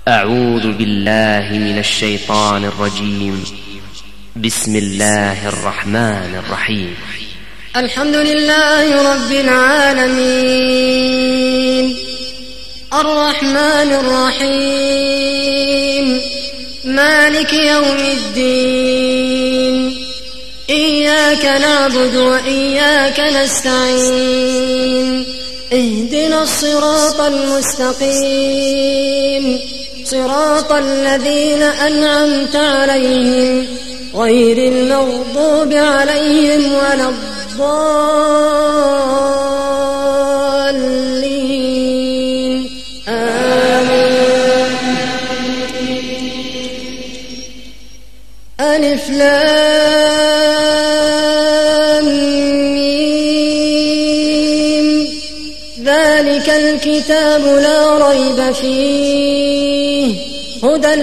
أعوذ بالله من الشيطان الرجيم بسم الله الرحمن الرحيم الحمد لله رب العالمين الرحمن الرحيم مالك يوم الدين إياك نعبد وإياك نستعين اهدنا الصراط المستقيم صراط الذين أنعمت عليهم غير المغضوب عليهم ولا الضالين آمين ألف لام ميم ذلك الكتاب لا ريب فيه هدى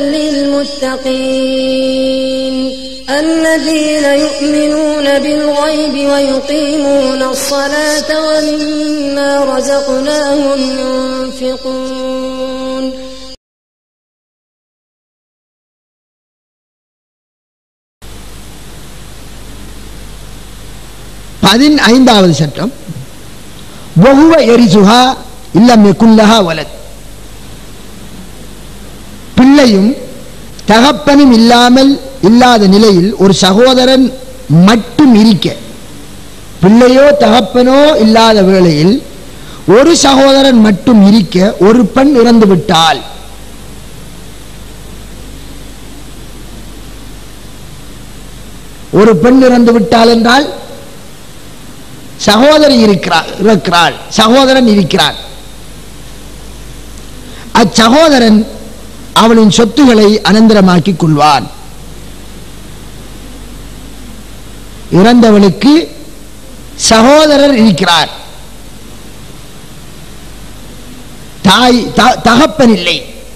للمتقين الذين يؤمنون بالغيب ويقيمون الصلاة ومما رزقناهم ينفقون பதினைந்தாவது சட்டம் வகுவ எரிசுகா இல்லம் குல்லஹா வலத் பிள்ளையும் தகப்பனும் இல்லாமல் இல்லாத நிலையில் ஒரு சகோதரன் மட்டும் இருக்க பிள்ளையோ தகப்பனோ இல்லாத வேளையில் ஒரு சகோதரன் மட்டும் இருக்க ஒரு பெண் இறந்து விட்டால் ஒரு பெண் இறந்து விட்டால் என்றால் சகோதரி இருக்கிறாள் இருக்கிறாள் சகோதரன் இருக்கிறான் அச்சகோதரன் அவளின் சொத்துக்களை அனந்தரமாக்கிக் கொள்வான் இறந்தவளுக்கு சகோதரர் இருக்கிறார் தாய் த- தகப்பன் இல்லை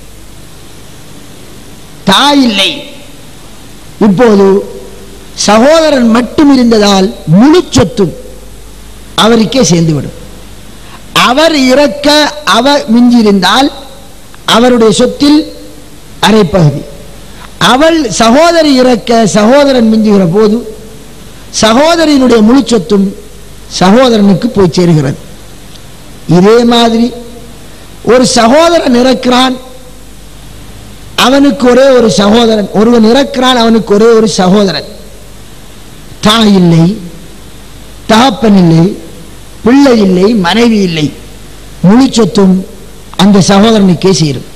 தாய் இல்லை இப்போது சகோதரன் மட்டும் இருந்ததால் முழு சொத்தும் அவருக்கே சேர்ந்துவிடும் அவர் இறக்க அவர் மிஞ்சியிருந்தால் அவருடைய சொத்தில் அரைப்பகுதி அவள் சகோதரி இறக்க சகோதரன் மிஞ்சுகிற போது சகோதரியினுடைய முழு சொத்தும் சகோதரனுக்கு போய் சேருகிறது இதே மாதிரி ஒரு சகோதரன் இறக்கிறான் அவனுக்கு ஒரே ஒரு சகோதரன் ஒருவன் இறக்கிறான் அவனுக்கு ஒரே ஒரு சகோதரன் தாய் இல்லை தகப்பன் இல்லை பிள்ளை இல்லை மனைவி இல்லை முழு சொத்தும் அந்த சகோதரனுக்கே சேரும்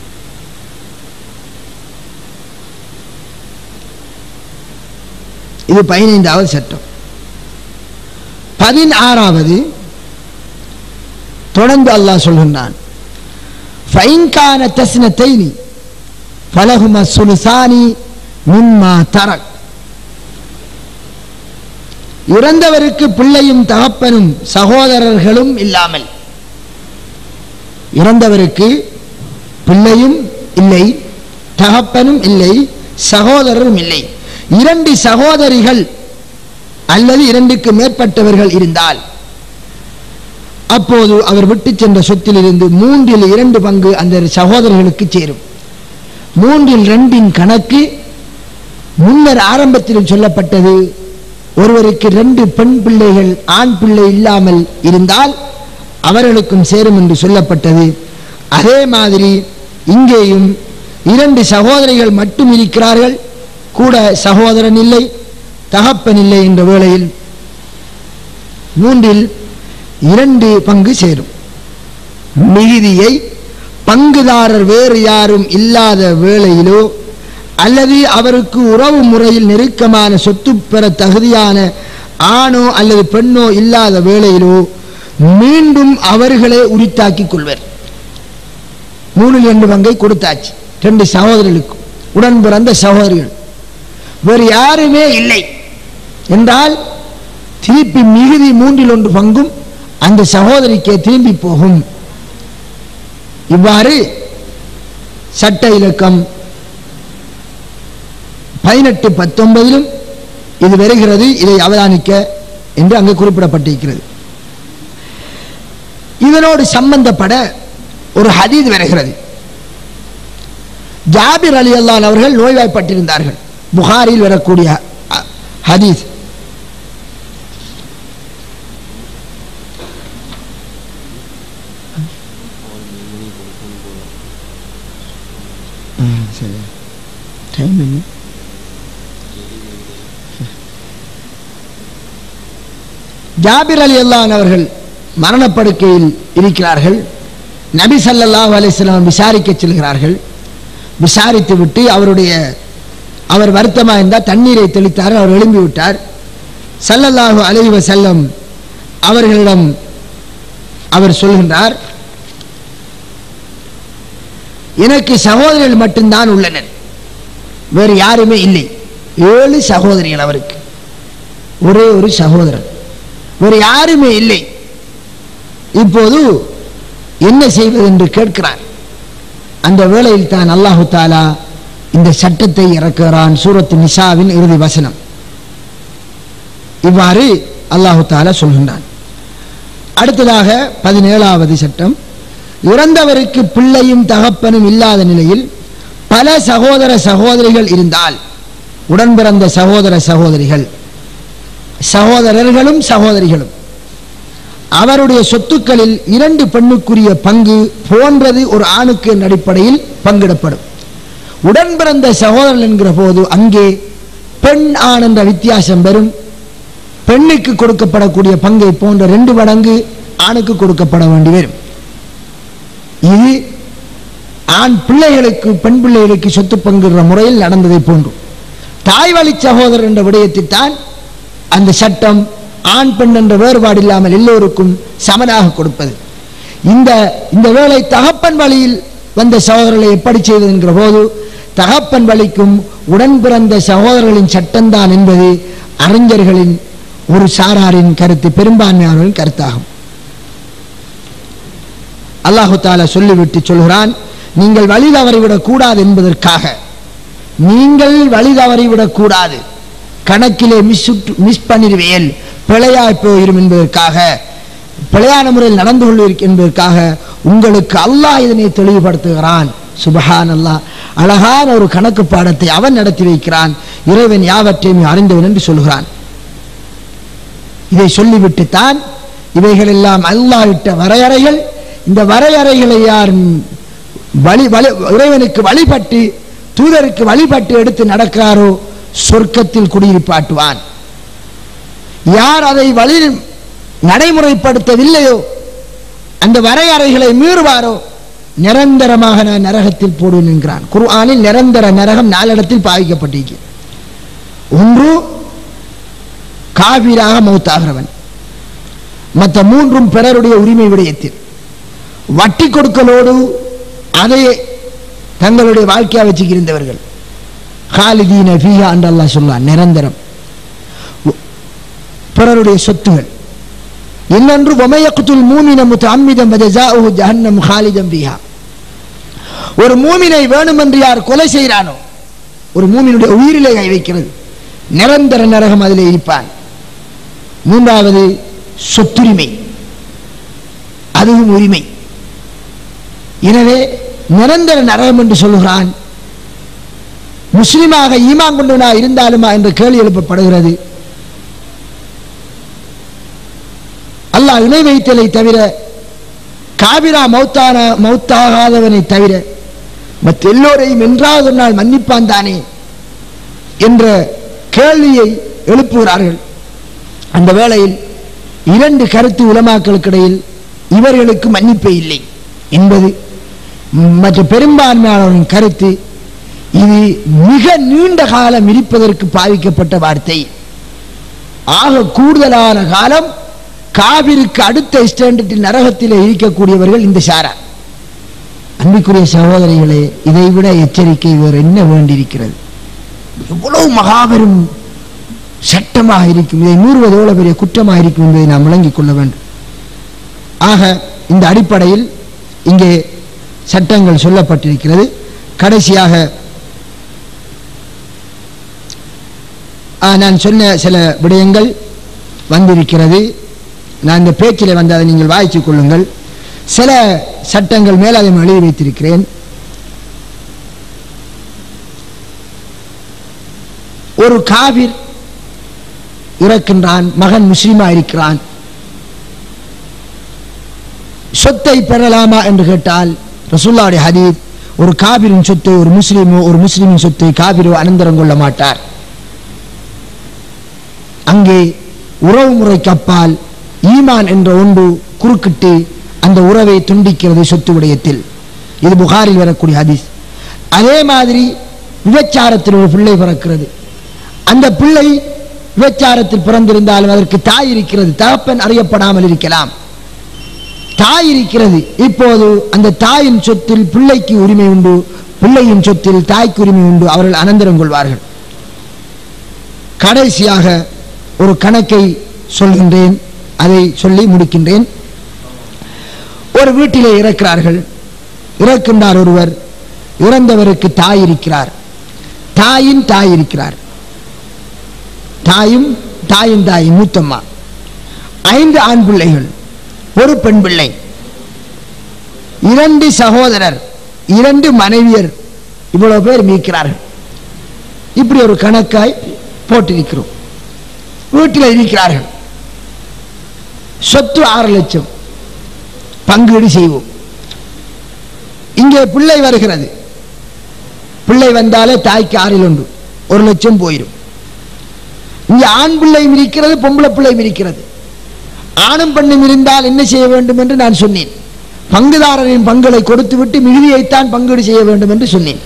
இது பதினைந்தாவது சட்டம் பதினாறாவது தொடர்ந்து அல்லாஹ் சொல்கின்றான் ஃபைன்கான தஸ்னத்தைனி ஃபலஹும சுலுசானி மிம்மா தரக் இறந்தவருக்கு பிள்ளையும் தகப்பனும் சகோதரர்களும் இல்லாமல் இறந்தவருக்கு பிள்ளையும் இல்லை தகப்பனும் இல்லை சகோதரரும் இல்லை இரண்டு சகோதரிகள் அல்லது இரண்டுக்கு மேற்பட்டவர்கள் இருந்தால் அப்போது அவர் விட்டு சென்ற சொத்திலிருந்து மூன்றில் இரண்டு பங்கு அந்த சகோதரர்களுக்கு சேரும் மூன்றில் ரெண்டின் கணக்கு முன்னர் ஆரம்பத்தில் சொல்லப்பட்டது ஒருவருக்கு ரெண்டு பெண் பிள்ளைகள் ஆண் பிள்ளை இல்லாமல் இருந்தால் அவர்களுக்கும் சேரும் என்று சொல்லப்பட்டது அதே மாதிரி இங்கேயும் இரண்டு சகோதரிகள் மட்டும் இருக்கிறார்கள் கூட சகோதரன் இல்லை தகப்பன் இல்லை என்ற வேளையில் மூன்றில் இரண்டு பங்கு சேரும் மிகுதியை பங்குதாரர் வேறு யாரும் இல்லாத வேளையிலோ அல்லது அவருக்கு உறவு முறையில் நெருக்கமான சொத்து பெற தகுதியான ஆணோ அல்லது பெண்ணோ இல்லாத வேளையிலோ மீண்டும் அவர்களே உரித்தாக்கிக் கொள்வர் மூணில் இரண்டு பங்கை கொடுத்தாச்சு ரெண்டு சகோதரர்களுக்கும் உடன் பிறந்த சகோதரிகள் வேறு யாருமே இல்லை என்றால் திருப்பி மிகுதி மூன்றில் ஒன்று பங்கும் அந்த சகோதரிக்கே திரும்பி போகும் இவ்வாறு சட்ட இலக்கம் பதினெட்டு பத்தொன்பதிலும் இது வருகிறது இதை அவதானிக்க என்று அங்கு குறிப்பிடப்பட்டிருக்கிறது இதனோடு சம்பந்தப்பட ஒரு ஹதீத் வருகிறது ஜாபிர் அலி அல்லான் அவர்கள் நோய்வாய்ப்பட்டிருந்தார்கள் புகாரில் வரக்கூடிய அ- ஹதீஸ் ம், சரி டைம் என்ன ஜாபிர் அலி அல்லான் அவர்கள் மரணப்படுக்கையில் இருக்கிறார்கள் நபி ஸல்லல்லாஹு அலைஹி வஸல்லம் விசாரிக்க செல்கிறார்கள் விசாரித்து விட்டு அவருடைய அவர் வருத்தமாக இருந்தால் தண்ணீரை தெளித்தார் அவர் எழும்பி விட்டார் ஸல்லல்லாஹு அலைஹி வஸல்லம் அவர்களிடம் அவர் சொல்கின்றார் எனக்கு சகோதரிகள் மட்டும்தான் உள்ளனர் வேறு யாருமே இல்லை ஏழு சகோதரிகள் அவருக்கு ஒரே ஒரு சகோதரன் வேறு யாருமே இல்லை இப்போது என்ன செய்வது என்று கேட்கிறார் அந்த வேளையில் தான் அல்லாஹு தாலா இந்த சட்டத்தை இறக்குகிறான் சூரத்து நிசாவின் இறுதி வசனம் இவ்வாறு அல்லாஹு தாலா சொல்கின்றான் அடுத்ததாக பதினேழாவது சட்டம் இறந்தவருக்கு பிள்ளையும் தகப்பனும் இல்லாத நிலையில் பல சகோதர சகோதரிகள் இருந்தால் உடன் பிறந்த சகோதர சகோதரிகள் சகோதரர்களும் சகோதரிகளும் அவருடைய சொத்துக்களில் இரண்டு பெண்ணுக்குரிய பங்கு போன்றது ஒரு ஆணுக்கு என்ற அடிப்படையில் பங்கிடப்படும் உடன் பிறந்த சகோதரன் என்கிற போது அங்கே பெண் ஆண் என்ற வித்தியாசம் வரும் பெண்ணுக்கு கொடுக்கப்படக்கூடிய பங்கை போன்ற ரெண்டு மடங்கு ஆணுக்கு கொடுக்கப்பட வேண்டி வரும் இது ஆண் பிள்ளைகளுக்கு பெண் பிள்ளைகளுக்கு சொத்து பங்குற முறையில் நடந்ததை போன்று தாய் வழி சகோதரர் என்ற விடயத்தில் தான் அந்த சட்டம் ஆண் பெண் என்ற வேறுபாடு இல்லாமல் எல்லோருக்கும் சமனாக கொடுப்பது இந்த இந்த வேளை தகப்பன் வழியில் வந்த சகோதரர்களை எப்படி செய்வது என்கிற போது தகப்பன் வழிக்கும் உடன் பிறந்த சகோதரர்களின் சட்டம்தான் என்பது அறிஞர்களின் ஒரு சாராரின் கருத்து பெரும்பான்மையானவரின் கருத்தாகும் அல்லாஹு தாலா சொல்லிவிட்டு சொல்கிறான் நீங்கள் வழி தவறிவிடக் கூடாது என்பதற்காக நீங்கள் வழி தவறிவிடக் கூடாது கணக்கிலே மிஸ் மிஸ் பண்ணிடுவேன் பிழையாய் போயிரும் என்பதற்காக பிழையான முறையில் நடந்து கொள்வதற்கு என்பதற்காக உங்களுக்கு அல்லாஹ் இதனை தெளிவுபடுத்துகிறான் சுபஹான் அல்லாஹ் அழகான ஒரு கணக்கு பாடத்தை அவன் நடத்தி வைக்கிறான் இறைவன் யாவற்றையும் அறிந்தவன் என்று சொல்கிறான் இதை சொல்லிவிட்டுத்தான் இவைகள் எல்லாம் அல்லாஹ் இட்ட வரையறைகள் இந்த வரையறைகளை யார் வழி வழி இறைவனுக்கு வழிபட்டு தூதருக்கு வழிபட்டு எடுத்து நடக்கிறாரோ சொர்க்கத்தில் குடியிருப்பாட்டுவான் யார் அதை வழி நடைமுறைப்படுத்தவில்லையோ அந்த வரையறைகளை மீறுவாரோ நிரந்தரமாக நான் நரகத்தில் போடுவேன் என்கிறான் குர்ஆனில் நிரந்தர நரகம் நாலிடத்தில் பாவிக்கப்பட்டிருக்கு ஒன்று காவிராக மௌத்தாகிறவன் மற்ற மூன்றும் பிறருடைய உரிமை விடயத்தில் வட்டி கொடுக்கலோடு அதை தங்களுடைய வாழ்க்கையா வச்சுக்கிருந்தவர்கள் காலிதீன ஃபீஹா என்று அல்லாஹ் சொல்லுவான் நிரந்தரம் பிறருடைய சொத்துகள் இன்னொன்று ஒமையக்குத்துல் மூமின முத்தம்மிதம் வஜசாஉஹு ஜஹன்னம் ஹாலிதம் ஃபீஹா ஒரு மூமினை வேணுமென்று யார் கொலை செய்கிறானோ ஒரு மூமினுடைய உயிரிலே கை வைக்கிறது நிரந்தர நரகம் அதில் இருப்பான் மூன்றாவது சொத்துரிமை அதுவும் உரிமை எனவே நிரந்தர நரகம் என்று சொல்லுகிறான் முஸ்லிமாக ஈமான் கொண்டவனா இருந்தாலுமா என்ற கேள்வி எழுப்பப்படுகிறது அல்லாஹ் இணை வைத்தலை தவிர காபிரா மௌத்தான மௌத்தாகாதவனை தவிர மற்ற எல்லோரையும் என்றாவது ஒரு நாள் மன்னிப்பான் தானே என்ற கேள்வியை எழுப்புகிறார்கள் அந்த வேளையில் இரண்டு கருத்து உலமாக்களுக்கு இடையில் இவர்களுக்கு மன்னிப்பே இல்லை என்பது மற்ற பெரும்பான்மையானவரின் கருத்து இது மிக நீண்ட காலம் இருப்பதற்கு பாவிக்கப்பட்ட வார்த்தை ஆக கூடுதலான காலம் காவிருக்கு அடுத்த ஸ்டாண்டர்டில் நரகத்தில் இருக்கக்கூடியவர்கள் இந்த சாரா அன்பிற்குரிய சகோதரிகளே இதை விட எச்சரிக்கை வேறு என்ன வேண்டியிருக்கிறது எவ்வளவு மகாபெரும் சட்டமாக இருக்கும் இதை மீறுவது எவ்வளவு பெரிய குற்றமாக இருக்கும் என்பதை நாம் விளங்கிக் கொள்ள வேண்டும் ஆக இந்த அடிப்படையில் இங்கே சட்டங்கள் சொல்லப்பட்டிருக்கிறது கடைசியாக ஆ, நான் சொன்ன சில விடயங்கள் வந்திருக்கிறது நான் இந்த பேச்சில் வந்து அதை நீங்கள் வாய்ச்சிக் கொள்ளுங்கள் சில சட்டங்கள் மேல் அதை எழுதி வைத்திருக்கிறேன் ஒரு காவிர் இறக்கின்றான் மகன் முஸ்லீமா இருக்கிறான் சொத்தை பெறலாமா என்று கேட்டால் ரசூல்லாவுடைய ஹதீத் ஒரு காபிரின் சொத்தை ஒரு முஸ்லீமோ ஒரு முஸ்லீமின் சொத்தை காபிரோ அனந்தரம் கொள்ள மாட்டார் அங்கே உறவு முறைக்கு அப்பால் ஈமான் என்ற ஒன்று குறுக்கிட்டு அந்த உறவை துண்டிக்கிறது சொத்து விடயத்தில் இது புகாரில் வரக்கூடிய ஹதீஸ் அதே மாதிரி விபச்சாரத்தில் ஒரு பிள்ளை பிறக்கிறது அந்த பிள்ளை விபச்சாரத்தில் பிறந்திருந்தாலும் அதற்கு தாய் இருக்கிறது தகப்பன் அறியப்படாமல் இருக்கலாம் தாய் இருக்கிறது இப்போது அந்த தாயின் சொத்தில் பிள்ளைக்கு உரிமை உண்டு பிள்ளையின் சொத்தில் தாய்க்கு உரிமை உண்டு அவர்கள் அனந்தரம் கொள்வார்கள் கடைசியாக ஒரு கணக்கை சொல்கின்றேன் அதை சொல்லி முடிக்கின்றேன் ஒரு வீட்டிலே இறக்கிறார்கள் இறக்கின்றார் ஒருவர் இறந்தவருக்கு தாய் இருக்கிறார் தாயின் தாய் இருக்கிறார் தாயும் தாயின் தாய் மூத்தம்மா ஐந்து ஆண் பிள்ளைகள் ஒரு பெண் பிள்ளை இரண்டு சகோதரர் இரண்டு மனைவியர் இவ்வளவு பேர் மீக்கிறார்கள் இப்படி ஒரு கணக்காய் போட்டிருக்கிறோம் வீட்டில் இருக்கிறார்கள் சொத்து ஆறு லட்சம் பங்கீடு செய்வோம் இங்கே பிள்ளை வருகிறது பிள்ளை வந்தாலே தாய்க்கு ஆறில் உண்டு ஒரு லட்சம் போயிடும் இங்கே ஆண் பிள்ளையும் இருக்கிறது பொம்பளை பிள்ளையும் இருக்கிறது ஆணும் பெண்ணும் இருந்தால் என்ன செய்ய வேண்டும் என்று நான் சொன்னேன் பங்குதாரரின் பங்களை கொடுத்துவிட்டு மிகுதியைத்தான் பங்கீடு செய்ய வேண்டும் என்று சொன்னேன்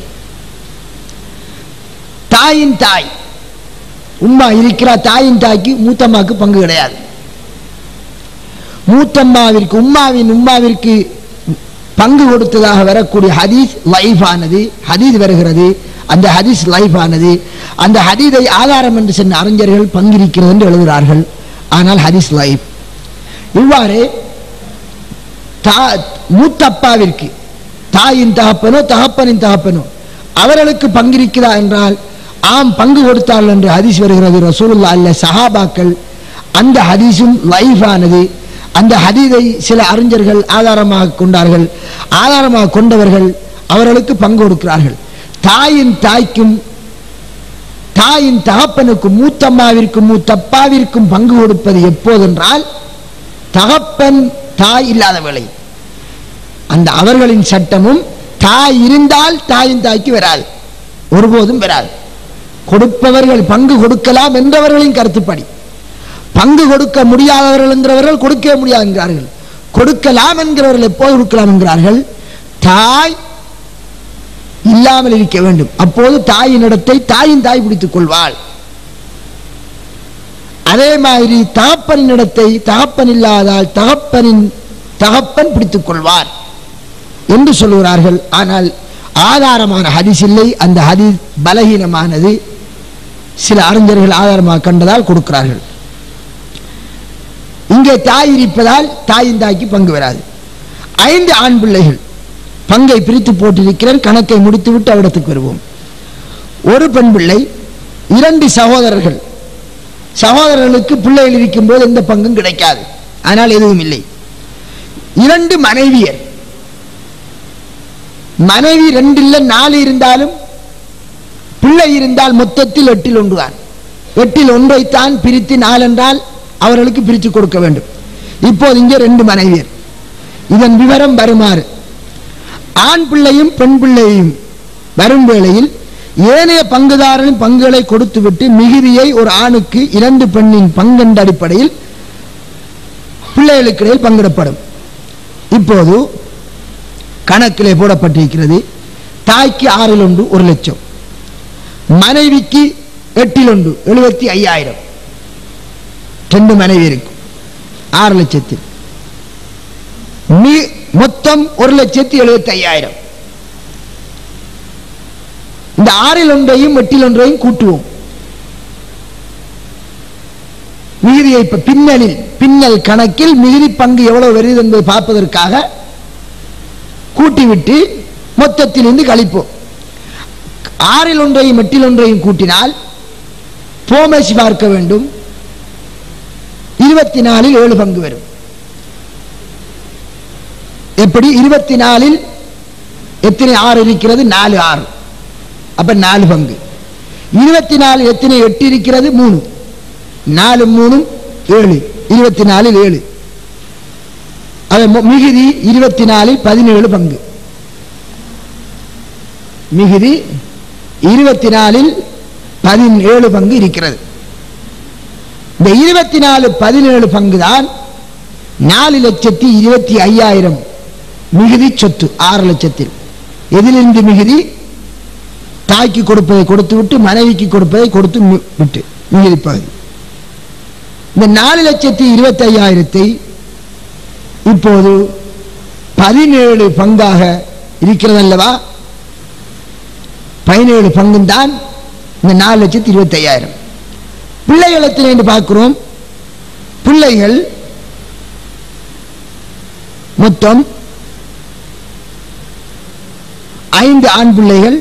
தாயின் தாய் உம்மா இருக்கிறார் தாயின் தாய்க்கு மூத்தம்மாக்கு பங்கு கிடையாது மூத்தம்மாவிற்கு உம்மாவின் உம்மாவிற்கு பங்கு கொடுத்ததாக வரக்கூடிய ஹதீஸ் லைஃப் ஆனது ஹதீஸ் வருகிறது அந்த ஹதீஸ் லைஃப் ஆனது அந்த ஹதீதை ஆதாரம் என்று சென்ற அறிஞர்கள் பங்கிருக்கிறது என்று எழுதுகிறார்கள் ஆனால் ஹதீஸ் லைஃப் இவ்வாறு தா- மூத்தப்பாவிற்கு தாயின் தகப்பனோ தகப்பனின் தகப்பனோ அவர்களுக்கு பங்கிருக்கிறா என்றால் ஆம் பங்கு கொடுத்தார்கள் என்று ஹதீஸ் வருகிறது ரசூலுல்லா அல்ல சஹாபாக்கள் அந்த ஹதீஸும் லைஃப் ஆனது அந்த ஹதீதை சில அறிஞர்கள் ஆதாரமாக கொண்டார்கள் ஆதாரமாக கொண்டவர்கள் அவர்களுக்கு பங்கு கொடுக்கிறார்கள் தாயின் தாய்க்கும் தாயின் தகப்பனுக்கும் மூத்தம்மாவிற்கும் மூத்தப்பாவிற்கும் பங்கு கொடுப்பது எப்போதென்றால் தகப்பன் தாய் இல்லாத வேளை அந்த அவர்களின் சட்டமும் தாய் இருந்தால் தாயின் தாய்க்கு வராது ஒருபோதும் வராது கொடுப்பவர்கள் பங்கு கொடுக்கலாம் என்றவர்களின் கருத்துப்படி பங்கு கொடுக்க முடியாதவர்கள் என்கிறவர்கள் கொடுக்கவே முடியாது என்கிறார்கள் கொடுக்கலாம் என்கிறவர்கள் எப்போது கொடுக்கலாம் என்கிறார்கள் தாய் இல்லாமல் இருக்க வேண்டும் அப்போது தாயின் இடத்தை தாயின் தாய் பிடித்துக் கொள்வாள் அதே மாதிரி தகப்பனின் இடத்தை தகப்பன் இல்லாதால் தகப்பனின் தகப்பன் பிடித்துக் கொள்வார் என்று சொல்லுகிறார்கள் ஆனால் ஆதாரமான ஹதீஸ் இல்லை அந்த ஹதீஸ் பலகீனமானது சில அறிஞர்கள் ஆதாரமாக கண்டதால் கொடுக்கிறார்கள் இங்கே தாய் இருப்பதால் தாயின் தாய்க்கு பங்கு வராது ஐந்து ஆண் பிள்ளைகள் பங்கை பிரித்து போட்டிருக்கிறேன் கணக்கை முடித்துவிட்டு அவ்விடத்துக்கு வருவோம் ஒரு பெண் பிள்ளை இரண்டு சகோதரர்கள் சகோதரர்களுக்கு பிள்ளைகள் இருக்கும்போது எந்த பங்கும் கிடைக்காது ஆனால் எதுவும் இல்லை இரண்டு மனைவியர் மனைவி ரெண்டு இல்ல நாலு இருந்தாலும் பிள்ளை இருந்தால் மொத்தத்தில் எட்டில் ஒன்றுதான் எட்டில் ஒன்றைத்தான் பிரித்து நாலென்றால் அவர்களுக்கு பிரித்து கொடுக்க வேண்டும் இப்போது இங்கே ரெண்டு மனைவியர் இதன் விவரம் வருமாறு ஆண் பிள்ளையும் பெண் பிள்ளையும் வரும் வேளையில் ஏனைய பங்குதாரரின் பங்குகளை கொடுத்துவிட்டு மிகுதியை ஒரு ஆணுக்கு இரண்டு பெண்ணின் பங்கென்ற அடிப்படையில் பிள்ளைகளுக்கிடையில் பங்கிடப்படும் இப்போது கணக்கிலே போடப்பட்டிருக்கிறது தாய்க்கு ஆறில் ஒன்று ஒரு லட்சம் மனைவிக்கு எட்டில் ஒன்று எழுபத்தி ஐயாயிரம் ரெண்டு மனைவி இருக்கும் ஆறு லட்சத்தில் மீ- மொத்தம் ஒரு லட்சத்தி எழுபத்தி ஐயாயிரம் இந்த ஆறில் ஒன்றையும் எட்டில் ஒன்றையும் கூட்டுவோம் மிகுதியை இப்ப பின்னலில் பின்னல் கணக்கில் மிகுதி பங்கு எவ்வளவு வருது என்பதை பார்ப்பதற்காக கூட்டிவிட்டு மொத்தத்தில் இருந்து கழிப்போம் ஆறில் ஒன்றையும் எட்டில் ஒன்றையும் கூட்டினால் போமேசி பார்க்க வேண்டும் இருபத்தி நாலில் ஏழு பங்கு வரும் எப்படி இருபத்தி நாலில் எத்தனை ஆறு இருக்கிறது நாலு ஆறு அப்ப நாலு பங்கு இருபத்தி நாலு எத்தனை எட்டு இருக்கிறது மூணு நாலு மூணும் ஏழு இருபத்தி நாலில் ஏழு அது மொ- மிகுதி இருபத்தி நாலில் பதினேழு பங்கு மிகுதி இருபத்தி நாலில் பதினேழு பங்கு இருக்கிறது இந்த இருபத்தி நாலு பதினேழு பங்கு தான் நாலு லட்சத்தி இருபத்தி ஐயாயிரம் மிகுதி சொத்து ஆறு லட்சத்தில் எதிலிருந்து மிகுதி தாய்க்கு கொடுப்பதை கொடுத்து விட்டு மனைவிக்கு கொடுப்பதை கொடுத்து மி- விட்டு மிகுதி பகுதி இந்த நாலு லட்சத்தி இருபத்தி ஐயாயிரத்தை இப்போது பதினேழு பங்காக இருக்கிறது அல்லவா பதினேழு பங்கும் தான் இந்த நாலு லட்சத்தி இருபத்தி ஐயாயிரம் பிள்ளைகளத்தில் என்று பார்க்கிறோம் பிள்ளைகள் மொத்தம் ஐந்து ஆண் பிள்ளைகள்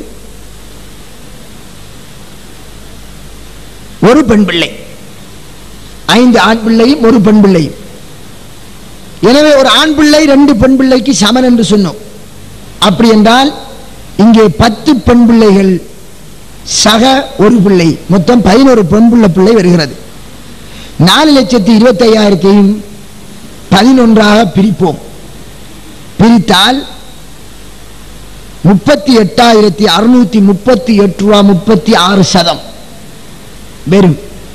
ஒரு பெண் பிள்ளை ஐந்து ஆண் பிள்ளையும் ஒரு பெண் பிள்ளையும் எனவே ஒரு ஆண் பிள்ளை ரெண்டு பெண் பிள்ளைக்கு சமன் என்று சொன்னோம் அப்படி என்றால் இங்கே பத்து பெண் பிள்ளைகள் சக ஒரு பிள்ளை மொத்தம் பதினோரு பெண் பிள்ளை பிள்ளை வருகிறது நாலு லட்சத்தி இருபத்தி ஐயாயிரத்தையும் பதினொன்றாக பிரிப்போம் பிரித்தால் முப்பத்தி எட்டாயிரத்தி அறுநூத்தி முப்பத்தி எட்டு ரூபா முப்பத்தி ஆறு சதம் வெறும்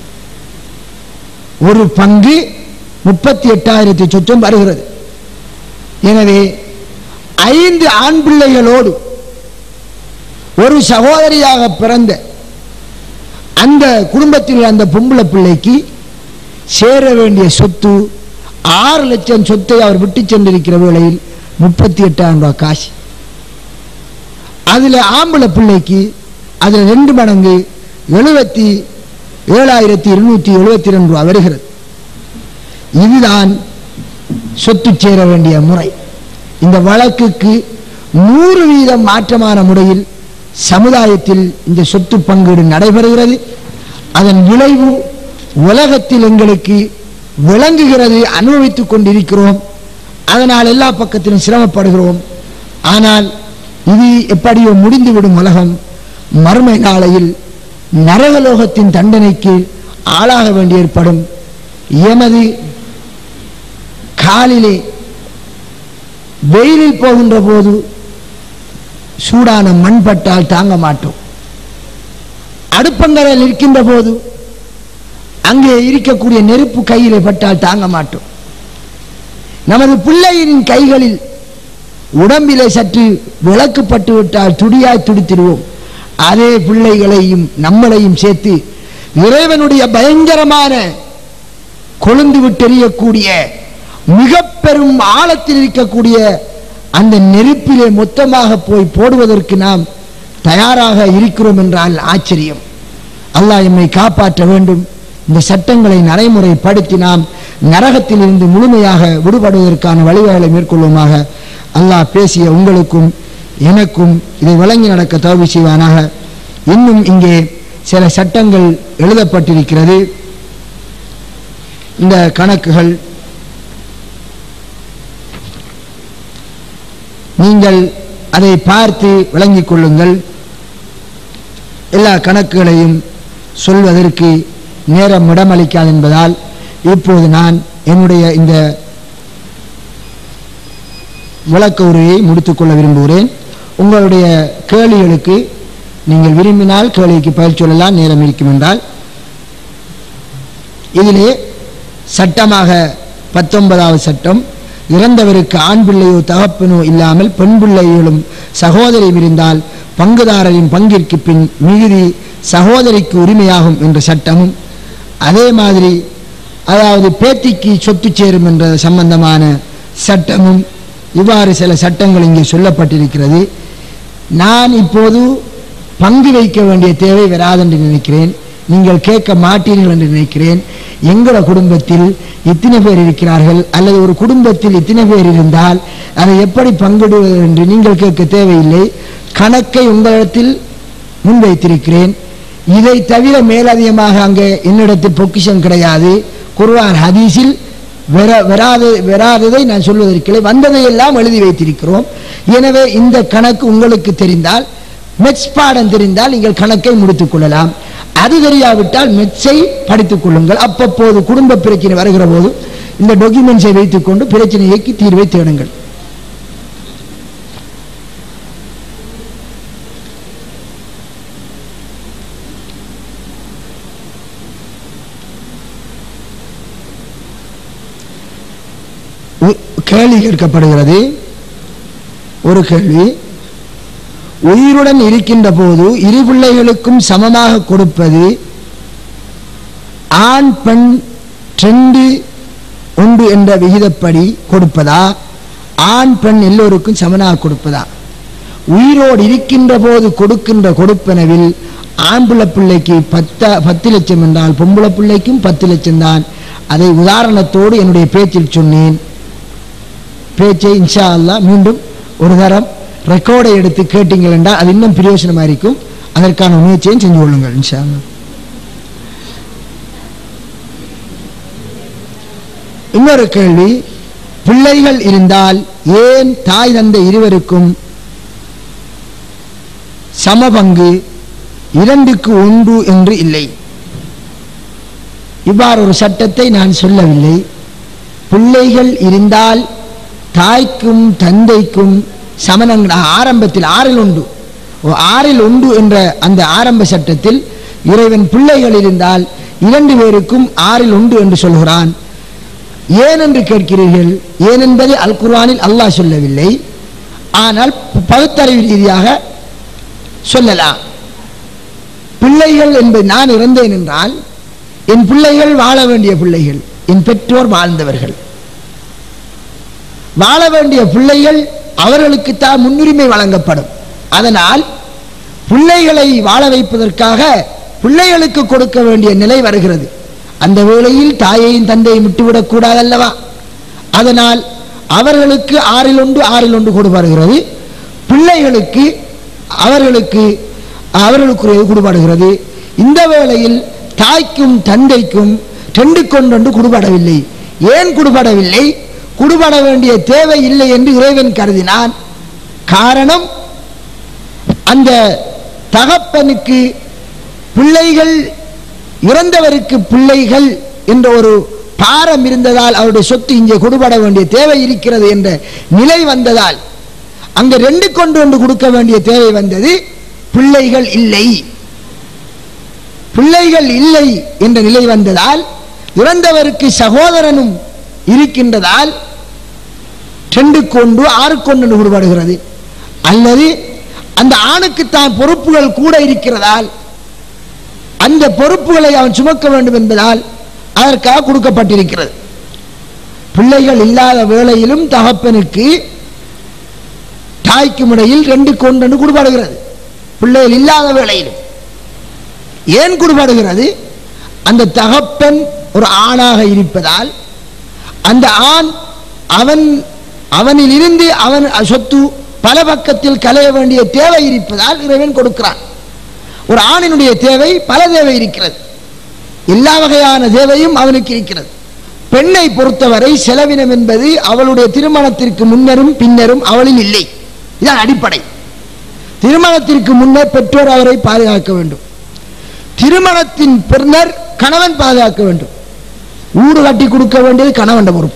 ஒரு பங்கு முப்பத்தி எட்டாயிரத்தி சொச்சம் வருகிறது எனவே ஐந்து ஆண் பிள்ளைகளோடு ஒரு சகோதரியாக பிறந்த அந்த குடும்பத்தில் உள்ள அந்த பொம்பளை பிள்ளைக்கு சேர வேண்டிய சொத்து ஆறு லட்சம் சொத்தை அவர் விட்டு சென்றிருக்கிற வேளையில் முப்பத்தி எட்டாயிரம் ரூபாய் காசு அதுல ஆம்பளை பிள்ளைக்கு அதுல ரெண்டு மடங்கு எழுபத்தி ஏழாயிரத்தி இருநூத்தி எழுபத்தி ரெண்டு ரூபாய் வருகிறது இதுதான் சொத்து சேர வேண்டிய முறை இந்த வழக்குக்கு நூறு வீதம் மாற்றமான முறையில் சமுதாயத்தில் இந்த சொத்து பங்கீடு நடைபெறுகிறது அதன் விளைவு உலகத்தில் எங்களுக்கு விளங்குகிறது அனுபவித்துக் கொண்டிருக்கிறோம் அதனால் எல்லா பக்கத்திலும் சிரமப்படுகிறோம் ஆனால் இது எப்படியோ முடிந்துவிடும் உலகம் மறுமை நாளையில் நரகலோகத்தின் தண்டனைக்கு ஆளாக வேண்டி ஏற்படும் எமது காலிலே வெயிலில் போகின்ற போது சூடான மண் பட்டால் தாங்க மாட்டோம் அடுப்பங்கரையில் இருக்கின்ற போது அங்கே இருக்கக்கூடிய நெருப்பு கையிலே பட்டால் தாங்க மாட்டோம் நமது பிள்ளையின் கைகளில் உடம்பிலே சற்று விளக்குப்பட்டு விட்டால் துடியாய் துடித்திடுவோம் அதே பிள்ளைகளையும் நம்மளையும் சேர்த்து இறைவனுடைய பயங்கரமான கொழுந்து விட்டெறியக்கூடிய மிக பெரும் ஆழத்தில் இருக்கக்கூடிய அந்த நெருப்பிலே மொத்தமாக போய் போடுவதற்கு நாம் தயாராக இருக்கிறோம் என்றால் ஆச்சரியம் அல்லாஹ் எம்மை காப்பாற்ற வேண்டும் இந்த சட்டங்களை நடைமுறைப்படுத்தி நாம் நரகத்தில் இருந்து முழுமையாக விடுபடுவதற்கான வழிவகைகளை மேற்கொள்வோமாக அல்லாஹ் பேசிய உங்களுக்கும் எனக்கும் இதை வழங்கி நடக்க தவறு செய்வானாக இன்னும் இங்கே சில சட்டங்கள் எழுதப்பட்டிருக்கிறது இந்த கணக்குகள் நீங்கள் அதை பார்த்து விளங்கிக் கொள்ளுங்கள் எல்லா கணக்குகளையும் சொல்வதற்கு நேரம் இடமளிக்காது என்பதால் இப்போது நான் என்னுடைய இந்த விளக்க உரையை முடித்துக்கொள்ள விரும்புகிறேன் உங்களுடைய கேள்விகளுக்கு நீங்கள் விரும்பினால் கேள்விக்கு பயிர் சொல்லலாம் நேரம் இருக்கும் என்றால் இதிலே சட்டமாக பத்தொன்பதாவது சட்டம் இறந்தவருக்கு ஆண் பிள்ளையோ தகப்பனோ இல்லாமல் பெண் பிள்ளைகளும் சகோதரியும் இருந்தால் பங்குதாரரின் பங்கிற்கு பின் மிகுதி சகோதரிக்கு உரிமையாகும் என்ற சட்டமும் அதே மாதிரி அதாவது பேத்திக்கு சொத்து சேரும் என்ற சம்பந்தமான சட்டமும் இவ்வாறு சில சட்டங்கள் இங்கே சொல்லப்பட்டிருக்கிறது நான் இப்போது பங்கு வைக்க வேண்டிய தேவை வராதென்று நினைக்கிறேன் நீங்கள் கேட்க மாட்டீர்கள் என்று நினைக்கிறேன் எங்கள குடும்பத்தில் இத்தனை பேர் இருக்கிறார்கள் அல்லது ஒரு குடும்பத்தில் இத்தனை பேர் இருந்தால் அதை எப்படி பங்கிடுவது என்று நீங்கள் கேட்க தேவையில்லை கணக்கை உங்களிடத்தில் முன்வைத்திருக்கிறேன் இதை தவிர மேலதிகமாக அங்கே என்னிடத்தில் பொக்கிஷம் கிடையாது குர்ஆன் ஹதீஸில் வெற வெறாத வெறாததை நான் சொல்வதற்கில்லை வந்ததை எல்லாம் எழுதி வைத்திருக்கிறோம் எனவே இந்த கணக்கு உங்களுக்கு தெரிந்தால் மெட்ஸ் பாடம் தெரிந்தால் நீங்கள் கணக்கை முடித்துக் கொள்ளலாம் அது தெரியாவிட்டால் மெட்ஸை படித்துக் கொள்ளுங்கள் அப்பப்போது குடும்ப பிரச்சனை வருகிற போது இந்த டாக்குமெண்ட்ஸை வைத்துக் கொண்டு பிரச்சனைக்கு தீர்வை தேடுங்கள் உ- கேள்வி கேட்கப்படுகிறது ஒரு கேள்வி உயிருடன் இருக்கின்ற போது இரு பிள்ளைகளுக்கும் சமமாக கொடுப்பது ஆண் பெண் ரெண்டு ஒன்று என்ற விகிதப்படி கொடுப்பதா ஆண் பெண் எல்லோருக்கும் சமனாக கொடுப்பதா உயிரோடு இருக்கின்ற போது கொடுக்கின்ற கொடுப்பனவில் ஆம்புல பிள்ளைக்கு பத்த பத்து லட்சம் என்றால் பொம்பளை பிள்ளைக்கும் பத்து லட்சம் தான் அதை உதாரணத்தோடு என்னுடைய பேச்சில் சொன்னேன் பேச்சை இன்ஷா அல்லாஹ் மீண்டும் ஒரு தரம் ரெக்கார்டை எடுத்து கேட்டீங்கள் என்றால் அது இன்னும் பிரயோஜனமாக இருக்கும் அதற்கான முயற்சியும் செஞ்சு கொள்ளுங்கள் இன்ஷா அல்லாஹ் இன்னொரு கேள்வி பிள்ளைகள் இருந்தால் ஏன் தாய் தந்தை இருவருக்கும் சமபங்கு இரண்டுக்கு ஒன்று என்று இல்லை இவ்வாறு ஒரு சட்டத்தை நான் சொல்லவில்லை பிள்ளைகள் இருந்தால் தாய்க்கும் தந்தைக்கும் சமணங்கள் ஆரம்பத்தில் ஆறில் உண்டு ஓ, ஆறில் உண்டு என்ற அந்த ஆரம்ப சட்டத்தில் இறைவன் பிள்ளைகள் இருந்தால் இரண்டு பேருக்கும் ஆறில் உண்டு என்று சொல்கிறான் ஏன் என்று கேட்கிறீர்கள் ஏன் என்பதை அல் குர்ஆனில் அல்லாஹ் சொல்லவில்லை ஆனால் பகுத்தறிவு ரீதியாக சொல்லலாம் பிள்ளைகள் என்பது நான் இறந்தேன் என்றால் என் பிள்ளைகள் வாழ வேண்டிய பிள்ளைகள் என் பெற்றோர் வாழ்ந்தவர்கள் வாழ வேண்டிய பிள்ளைகள் அவர்களுக்குத்தான் முன்னுரிமை வழங்கப்படும் அதனால் பிள்ளைகளை வாழ வைப்பதற்காக பிள்ளைகளுக்கு கொடுக்க வேண்டிய நிலை வருகிறது அந்த வேளையில் தாயையும் தந்தையும் விட்டுவிடக் கூடாது அல்லவா அதனால் அவர்களுக்கு ஆறில் ஒன்று ஆறில் ஒன்று கொடுப்படுகிறது பிள்ளைகளுக்கு அவர்களுக்கு அவர்களுக்குரியது கொடுபடுகிறது இந்த வேளையில் தாய்க்கும் தந்தைக்கும் ரெண்டு கொண்டொன்று குடுபடவில்லை ஏன் குடுபடவில்லை குடுபட வேண்டிய தேவை இல்லை என்று இறைவன் கருதினான் காரணம் அந்த தகப்பனுக்கு பிள்ளைகள் இறந்தவருக்கு பிள்ளைகள் என்ற ஒரு பாரம் இருந்ததால் அவருடைய சொத்து இங்கே கொடுபட வேண்டிய தேவை இருக்கிறது என்ற நிலை வந்ததால் அங்க ரெண்டு கொண்டு ஒன்று கொடுக்க வேண்டிய தேவை வந்தது பிள்ளைகள் இல்லை பிள்ளைகள் இல்லை என்ற நிலை வந்ததால் இறந்தவருக்கு சகோதரனும் இருக்கின்றதால் ரெண்டு கொண்டு ஆறு கொண்டு கொடுபடுகிறது அல்லது அந்த ஆணுக்கு தான் பொறுப்புகள் கூட இருக்கிறதால் அந்த பொறுப்புகளை அவன் சுமக்க வேண்டும் என்பதால் அதற்காக கொடுக்கப்பட்டிருக்கிறது பிள்ளைகள் இல்லாத வேளையிலும் தகப்பனுக்கு தாய்க்கும் இடையில் ரெண்டு கொண்டு கொடுபடுகிறது பிள்ளைகள் இல்லாத வேளையிலும் ஏன் கொடுபடுகிறது அந்த தகப்பன் ஒரு ஆணாக இருப்பதால் அந்த ஆண் அவன் அவனில் இருந்து அவன் சொத்து பல பக்கத்தில் கலைய வேண்டிய தேவை இருப்பதால் இறைவன் கொடுக்கிறான் ஒரு ஆணினுடைய தேவை பல தேவை இருக்கிறது எல்லா வகையான தேவையும் அவனுக்கு இருக்கிறது பெண்ணை பொறுத்தவரை செலவினம் என்பது அவளுடைய திருமணத்திற்கு முன்னரும் பின்னரும் அவளில் இல்லை இதுதான் அடிப்படை திருமணத்திற்கு முன்னர் பெற்றோர் அவரை பாதுகாக்க வேண்டும் திருமணத்தின் பின்னர் கணவன் பாதுகாக்க வேண்டும் ஊடு கட்டி கொடுக்க வேண்டியது கணவன் பொறுப்பு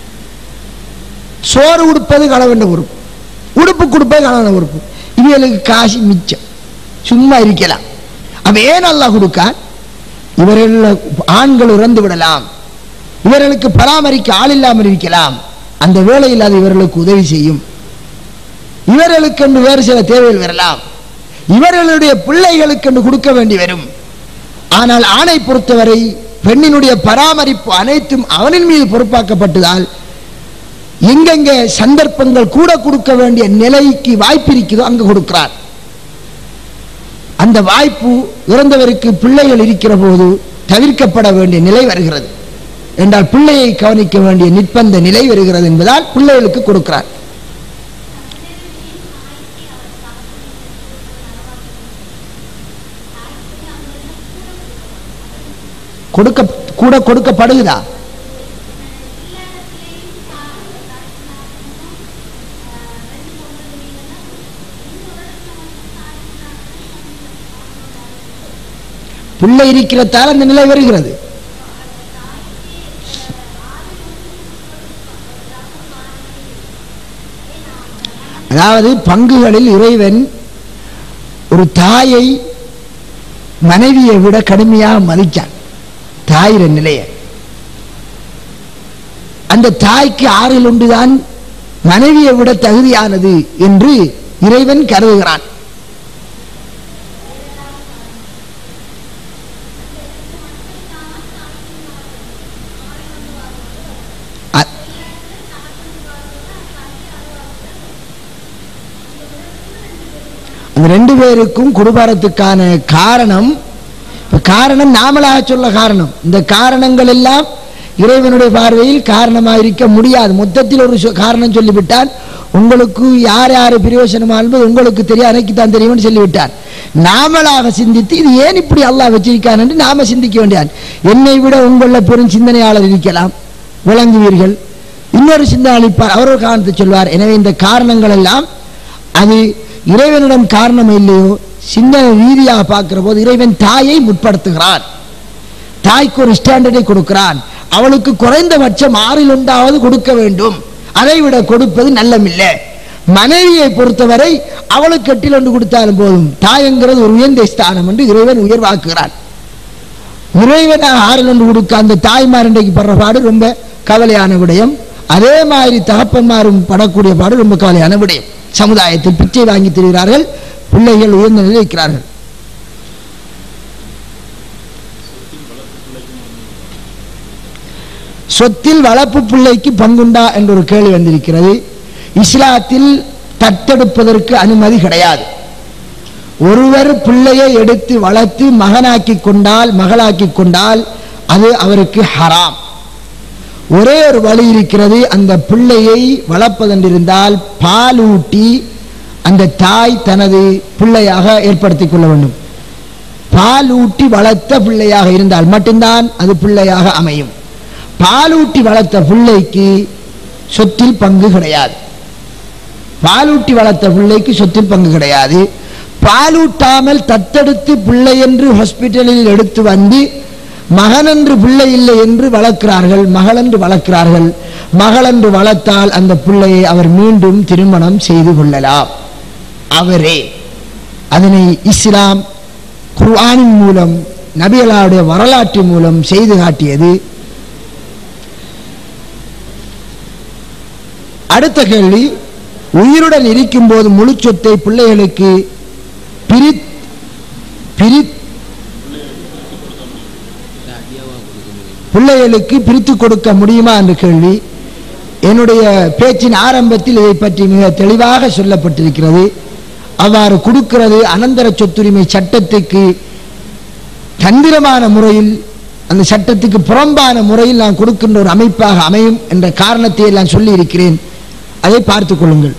சோறு உடுப்பது கணவன் பொறுப்பு உடுப்பு கொடுப்பது கணவன் பொறுப்பு இவர்களுக்கு காசு மிச்சம் சும்மா இருக்கலாம் அப்ப ஏன் அல்லாஹ் கொடுக்கான் இவர்கள் ஆண்கள் இறந்து விடலாம் இவர்களுக்கு பராமரிக்க ஆள் இல்லாமல் இருக்கலாம் அந்த வேளையில் அது இவர்களுக்கு உதவி செய்யும் இவர்களுக்கு என்று வேறு சில தேவைகள் வரலாம் இவர்களுடைய பிள்ளைகளுக்கு என்று கொடுக்க வேண்டி வரும் ஆனால் ஆணை பொறுத்தவரை பெண்ணினுடைய பராமரிப்பு அனைத்தும் அவனின் மீது பொறுப்பாக்கப்பட்டதால் எங்கெங்க சந்தர்ப்பங்கள் கூட கொடுக்க வேண்டிய நிலைக்கு வாய்ப்பு இருக்குதோ அங்க கொடுக்கிறார் அந்த வாய்ப்பு இறந்தவருக்கு பிள்ளைகள் இருக்கிற போது தவிர்க்கப்பட வேண்டிய நிலை வருகிறது என்றால் பிள்ளையை கவனிக்க வேண்டிய நிர்பந்த நிலை வருகிறது என்பதால் பிள்ளைகளுக்கு கொடுக்கிறார் கொடுக்க கூட கொடுக்கப்படுகிறா பிள்ளை இருக்கிறதால் அந்த நிலை வருகிறது அதாவது பங்குகளில் இறைவன் ஒரு தாயை மனைவியை விட கடுமையாக மதிச்சான் தாயிர நிலையை அந்த தாய்க்கு ஆறில் ஒன்றுதான் மனைவியை விட தகுதியானது என்று இறைவன் கருதுகிறான் அ- அந்த ரெண்டு பேருக்கும் குடும்பத்துக்கான காரணம் இப்ப காரணம் நாமளாக சொல்ல காரணம் இந்த காரணங்கள் எல்லாம் இறைவனுடைய பார்வையில் காரணமாக இருக்க முடியாது மொத்தத்தில் ஒரு சொ- காரணம் சொல்லிவிட்டான் உங்களுக்கு யார் யார் பிரயோசனமா என்பது உங்களுக்கு தெரியும் எனக்கு தான் தெரியும்னு சொல்லிவிட்டார் நாமளாக சிந்தித்து இது ஏன் இப்படி அல்லாஹ் வச்சிருக்கான் என்று நாம சிந்திக்க வேண்டியான் என்னை விட உங்கள பெரும் சிந்தனையாளர் இருக்கலாம் விளங்குவீர்கள் இன்னொரு சிந்தனை இருப்பார் அவர் ஒரு காரணத்தை சொல்வார் எனவே இந்த காரணங்கள் எல்லாம் அது இறைவனிடம் காரணம் இல்லையோ சிந்தனை ரீதியாக பார்க்கிற போது இறைவன் தாயை முற்படுத்துகிறான் தாய்க்கு ஒரு ஸ்டாண்டர்டை கொடுக்கிறான் அவளுக்கு குறைந்தபட்சம் ஆறில் ஒன்றாவது கொடுக்க வேண்டும் அதை விட கொடுப்பது நல்லமில்லை மனைவியை பொறுத்தவரை அவளுக்கு எட்டில் ஒன்று கொடுத்தாலும் போதும் தாயங்கிறது ஒரு உயர்ந்த ஸ்தானம் என்று இறைவன் உயர்வாக்குகிறான் இறைவனாக ஆறில் ஒன்று கொடுக்க அந்த தாய்மார் இன்றைக்கு படுற பாடு ரொம்ப கவலையான விடயம் அதே மாதிரி தகப்பன்மாரும் படக்கூடிய பாடு ரொம்ப கவலையான விடயம் சமுதாயத்தில் பிச்சை வாங்கி திரிகிறார்கள் பிள்ளைகள் உயர்ந்த நிலையில் இருக்கிறார்கள் சொத்தில் வளர்ப்பு பிள்ளைக்கு பங்குண்டா என்ற ஒரு கேள்வி வந்திருக்கிறது இஸ்லாத்தில் தத்தெடுப்பதற்கு அனுமதி கிடையாது ஒருவர் பிள்ளையை எடுத்து வளர்த்து மகனாக்கி கொண்டால் மகளாக்கி கொண்டால் அது அவருக்கு ஹராம் ஒரே ஒரு வழி இருக்கிறது அந்த பிள்ளையை வளர்ப்பதென்றிருந்தால் பால் ஊட்டி அந்த தாய் தனது பிள்ளையாக ஏற்படுத்திக் கொள்ள வேண்டும் பால் ஊட்டி வளர்த்த பிள்ளையாக இருந்தால் மட்டும்தான் அது பிள்ளையாக அமையும் பாலூட்டி வளர்த்த பிள்ளைக்கு சொத்தில் பங்கு கிடையாது பாலூட்டி வளர்த்த பிள்ளைக்கு சொத்தில் பங்கு கிடையாது பாலூட்டாமல் தத்தெடுத்து பிள்ளை என்று ஹாஸ்பிட்டலில் எடுத்து வந்து மகன் என்று பிள்ளை இல்லை என்று வளர்க்கிறார்கள் மகள் என்று வளர்க்கிறார்கள் மகள் என்று வளர்த்தால் அந்த பிள்ளையை அவர் மீண்டும் திருமணம் செய்து கொள்ளலாம் அவரே அதனை இஸ்லாம் குர்ஆனின் மூலம் நபிகளாவுடைய வரலாற்று மூலம் செய்து காட்டியது அடுத்த கேள்வி உயிருடன் இருக்கும்போது முழு சொத்தை பிள்ளைகளுக்கு பிரி பிரி பிள்ளைகளுக்கு பிரித்து கொடுக்க முடியுமா என்ற கேள்வி என்னுடைய பேச்சின் ஆரம்பத்தில் இதை பற்றி மிக தெளிவாக சொல்லப்பட்டிருக்கிறது அவ்வாறு கொடுக்கிறது அனந்தர சொத்துரிமை சட்டத்துக்கு தந்திரமான முறையில் அந்த சட்டத்துக்கு புறம்பான முறையில் நான் கொடுக்கின்ற ஒரு அமைப்பாக அமையும் என்ற காரணத்தை எல்லாம் சொல்லி இருக்கிறேன் அதை பார்த்துக் கொள்ளுங்கள்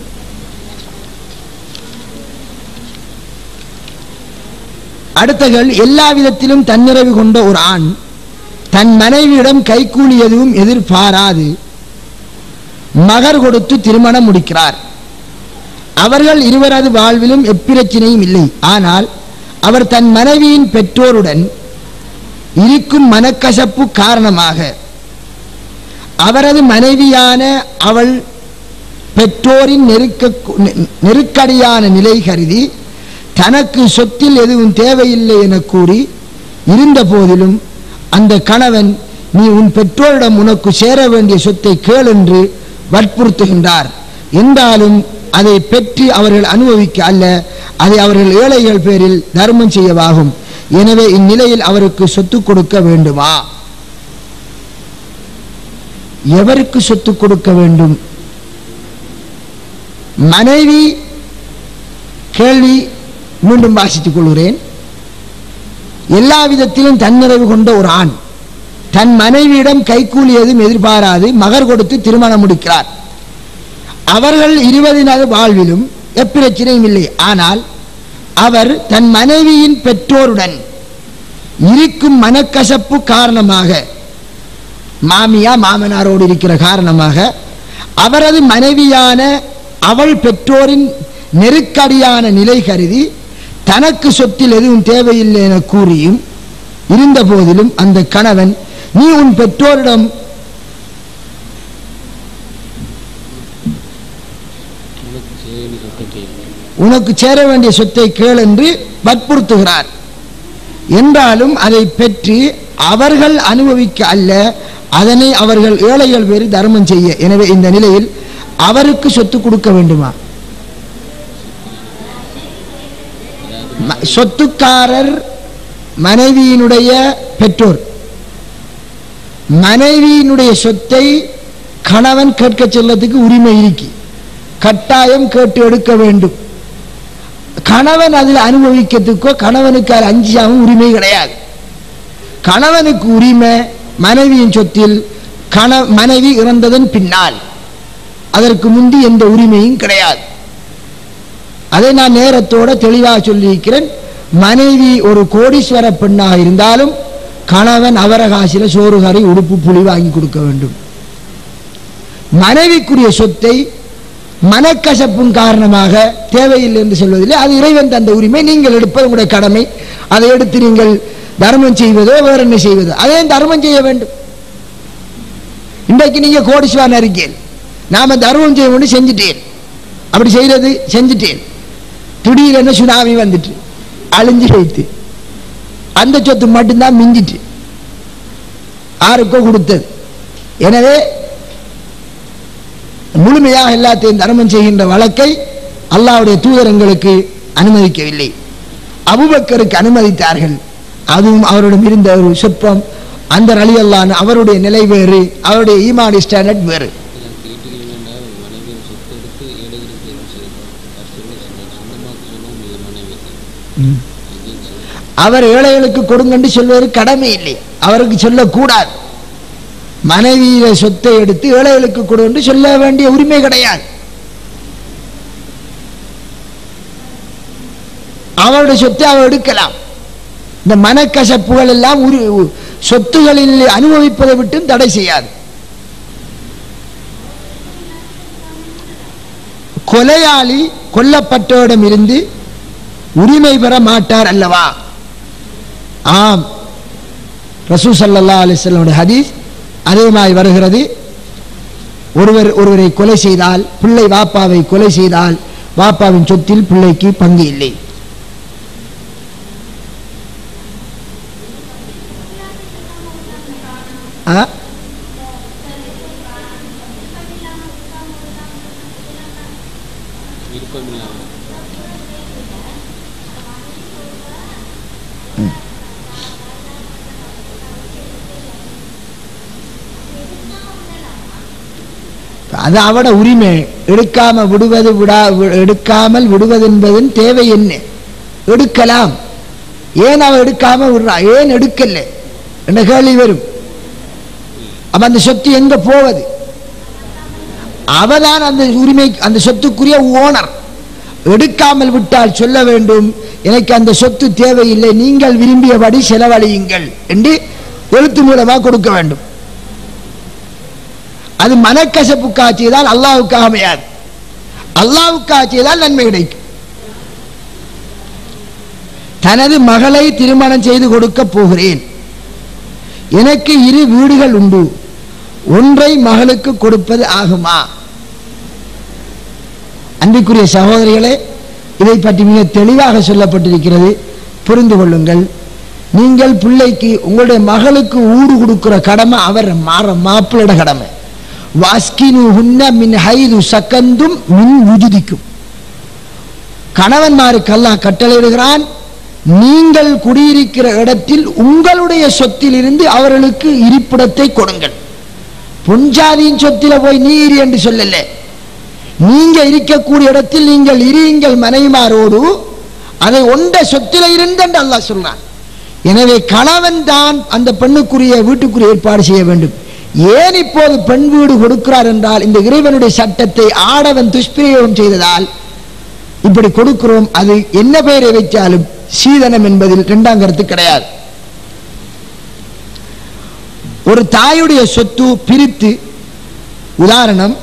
அடுத்த கேள்வி எல்லா விதத்திலும் தன்னிறைவு கொண்ட ஒரு ஆண் தன் மனைவியிடம் கைக்கூலி எதுவும் எதிர்பாராது மகர் கொடுத்து திருமணம் முடிக்கிறார் அவர்கள் இருவரது வாழ்விலும் எப்பிரச்சனையும் இல்லை ஆனால் அவர் தன் மனைவியின் பெற்றோருடன் இருக்கும் மனக்கசப்பு காரணமாக அவரது மனைவியான அவள் பெற்றோரின் நெருக்க நெருக்கடியான நிலை கருதி தனக்கு சொத்தில் எதுவும் தேவையில்லை என கூறி இருந்த போதிலும் அந்த கணவன் நீ உன் பெற்றோரிடம் உனக்கு சேர வேண்டிய சொத்தை கேள் என்று வற்புறுத்துகின்றார் என்றாலும் அதை பெற்று அவர்கள் அனுபவிக்க அல்ல அதை அவர்கள் ஏழைகள் பேரில் தர்மம் செய்யவாகும் எனவே இந்நிலையில் அவருக்கு சொத்து கொடுக்க வேண்டுமா எவருக்கு சொத்து கொடுக்க வேண்டும் மனைவி கேள்வி மீண்டும் வாசித்துக் கொள்கிறேன் எல்லா விதத்திலும் தன்னிறைவு கொண்ட ஒரு ஆண் தன் மனைவியிடம் கைக்கூலி எதுவும் எதிர்பாராது மகர் கொடுத்து திருமணம் முடிக்கிறார் அவர்கள் இருபதினது வாழ்விலும் எப்பிரச்சனையும் இல்லை ஆனால் அவர் தன் மனைவியின் பெற்றோருடன் இருக்கும் மனக்கசப்பு காரணமாக மாமியா மாமனாரோடு இருக்கிற காரணமாக அவரது மனைவியான அவள் பெற்றோரின் நெருக்கடியான நிலை கருதி தனக்கு சொத்தில் எதுவும் தேவையில்லை என கூறியும் இருந்த போதிலும் அந்த கணவன் நீ உன் பெற்றோரிடம் உனக்கு சேர வேண்டிய சொத்தை கேள் என்று வற்புறுத்துகிறார் என்றாலும் அதை பெற்று அவர்கள் அனுபவிக்க அல்ல அதனை அவர்கள் ஏழைகள் வேறு தர்மம் செய்ய எனவே இந்த நிலையில் அவருக்கு சொத்து கொடுக்க வேண்டுமா ம- சொத்துக்காரர் மனைவியினுடைய பெற்றோர் மனைவியினுடைய சொத்தை கணவன் கேட்க செல்லத்துக்கு உரிமை இருக்கு கட்டாயம் கேட்டு எடுக்க வேண்டும் கணவன் அதில் அனுபவிக்கிறதுக்கோ கணவனுக்கு அது அஞ்சாவும் உரிமை கிடையாது கணவனுக்கு உரிமை மனைவியின் சொத்தில் கண மனைவி இறந்ததன் பின்னால் அதற்கு முந்தி எந்த உரிமையும் கிடையாது அதை நான் நேரத்தோட தெளிவாக சொல்லியிருக்கிறேன் மனைவி ஒரு கோடீஸ்வர பெண்ணாக இருந்தாலும் கணவன் அவரகாசில சோறுகாரி உடுப்பு புலி வாங்கி கொடுக்க வேண்டும் மனைவிக்குரிய சொத்தை மனக்கசப்பும் காரணமாக தேவையில்லை என்று சொல்வதில்லை அது இறைவன் தந்த உரிமை நீங்கள் எடுப்பது உங்களுடைய கடமை அதை எடுத்து நீங்கள் தர்மம் செய்வதோ வேற என்ன செய்வதோ அதே தர்மம் செய்ய வேண்டும் இன்றைக்கு நீங்க கோடீஸ்வரன் இருக்கீங்க நாம தர்மம் செய்ய வேண்டி செஞ்சுட்டேன் அப்படி செய்யறது செஞ்சுட்டேன் திடீரென சுனாமி வந்துட்டு அழிஞ்சு வைத்து அந்த சொத்து மட்டும்தான் மிஞ்சிட்டு யாருக்கோ கொடுத்தது எனவே முழுமையாக எல்லாத்தையும் தர்மம் செய்கின்ற வழக்கை அல்லாஹ்வுடைய தூதரங்களுக்கு அனுமதிக்கவில்லை அபுபக்கருக்கு அனுமதித்தார்கள் அதுவும் அவரிடம் இருந்த ஒரு சொற்பம் அந்த அலி அல்லான் அவருடைய நிலை வேறு அவருடைய ஈமான் ஸ்டாண்டர்ட் வேறு அவர் ஏழைகளுக்கு கொடுங்கன்னு சொல்வது கடமை இல்லை அவருக்கு சொல்லக்கூடாது மனைவியில சொத்தை எடுத்து ஏழைகளுக்கு கொடு என்று சொல்ல வேண்டிய உரிமை கிடையாது அவருடைய சொத்தை அவர் எடுக்கலாம் இந்த மனக்கசப்புகள் எல்லாம் உரி- சொத்துகளில் அனுபவிப்பதை விட்டும் தடை செய்யாது கொலையாளி கொல்லப்பட்டவரிடம் இருந்து உரிமை பெற மாட்டார் அல்லவா ஆம் ரசூ சல்லா அலிஸ்லமுடைய ஹதீஸ் அதே மாதிரி வருகிறது ஒருவர் ஒருவரை கொலை செய்தால் பிள்ளை வாப்பாவை கொலை செய்தால் வாப்பாவின் சொத்தில் பிள்ளைக்கு பங்கு இல்லை ஆ? அது அவட உரிமை எடுக்காம விடுவது விடா வி- எடுக்காமல் விடுவது என்பதன் தேவை என்ன எடுக்கலாம் ஏன் அவன் எடுக்காம விடுறா ஏன் எடுக்கல என்ற கேள்வி வரும் அப்ப அந்த சொத்து எங்க போவது அவதான் அந்த உரிமை அந்த சொத்துக்குரிய ஓனர் எடுக்காமல் விட்டால் சொல்ல வேண்டும் எனக்கு அந்த சொத்து தேவையில்லை நீங்கள் விரும்பியபடி செலவழியுங்கள் என்று எழுத்து மூலமாக கொடுக்க வேண்டும் அது மனக்கசப்புக்காக செய்தால் அல்லாவுக்காக அமையாது அல்லாவுக்காக செய்தால் நன்மை கிடைக்கும் தனது மகளை திருமணம் செய்து கொடுக்க போகிறேன் எனக்கு இரு வீடுகள் உண்டு ஒன்றை மகளுக்கு கொடுப்பது ஆகுமா அன்பிற்குரிய சகோதரிகளே இதை பற்றி மிக தெளிவாக சொல்லப்பட்டிருக்கிறது புரிந்து கொள்ளுங்கள் நீங்கள் பிள்ளைக்கு உங்களுடைய மகளுக்கு ஊடு கொடுக்கிற கடமை அவர் மாற மாப்பிள்ளையோட கடமை வாஸ்கினு ஹுன்ன மின் ஹைது சக்கந்தும் மின் உஜுதிக்கும் கணவன்மாருக்கு அல்லாஹ் கட்டளையிடுகிறான் நீங்கள் குடியிருக்கிற இடத்தில் உங்களுடைய சொத்திலிருந்து அவர்களுக்கு இருப்பிடத்தை கொடுங்கள் பொஞ்சாதியின் சொத்தில போய் நீ இரு என்று சொல்லல நீங்க இருக்கக்கூடிய இடத்தில் நீங்கள் இருங்கள் மனைவிமாரோடு அதை ஒன்ற சொத்தில இருந்து என்று அல்லாஹ் சொல்றான் எனவே கணவன் தான் அந்த பெண்ணுக்குரிய வீட்டுக்குரிய ஏற்பாடு செய்ய வேண்டும் ஏன் இப்போது பெண் வீடு கொடுக்கிறார் என்றால் இந்த இறைவனுடைய சட்டத்தை ஆடவன் துஷ்பிரயோகம் செய்ததால் இப்படி கொடுக்கிறோம் அது என்ன பெயரை வைத்தாலும் சீதனம் என்பதில் இரண்டாம் கருத்து கிடையாது ஒரு தாயுடைய சொத்து பிரித்து உதாரணம்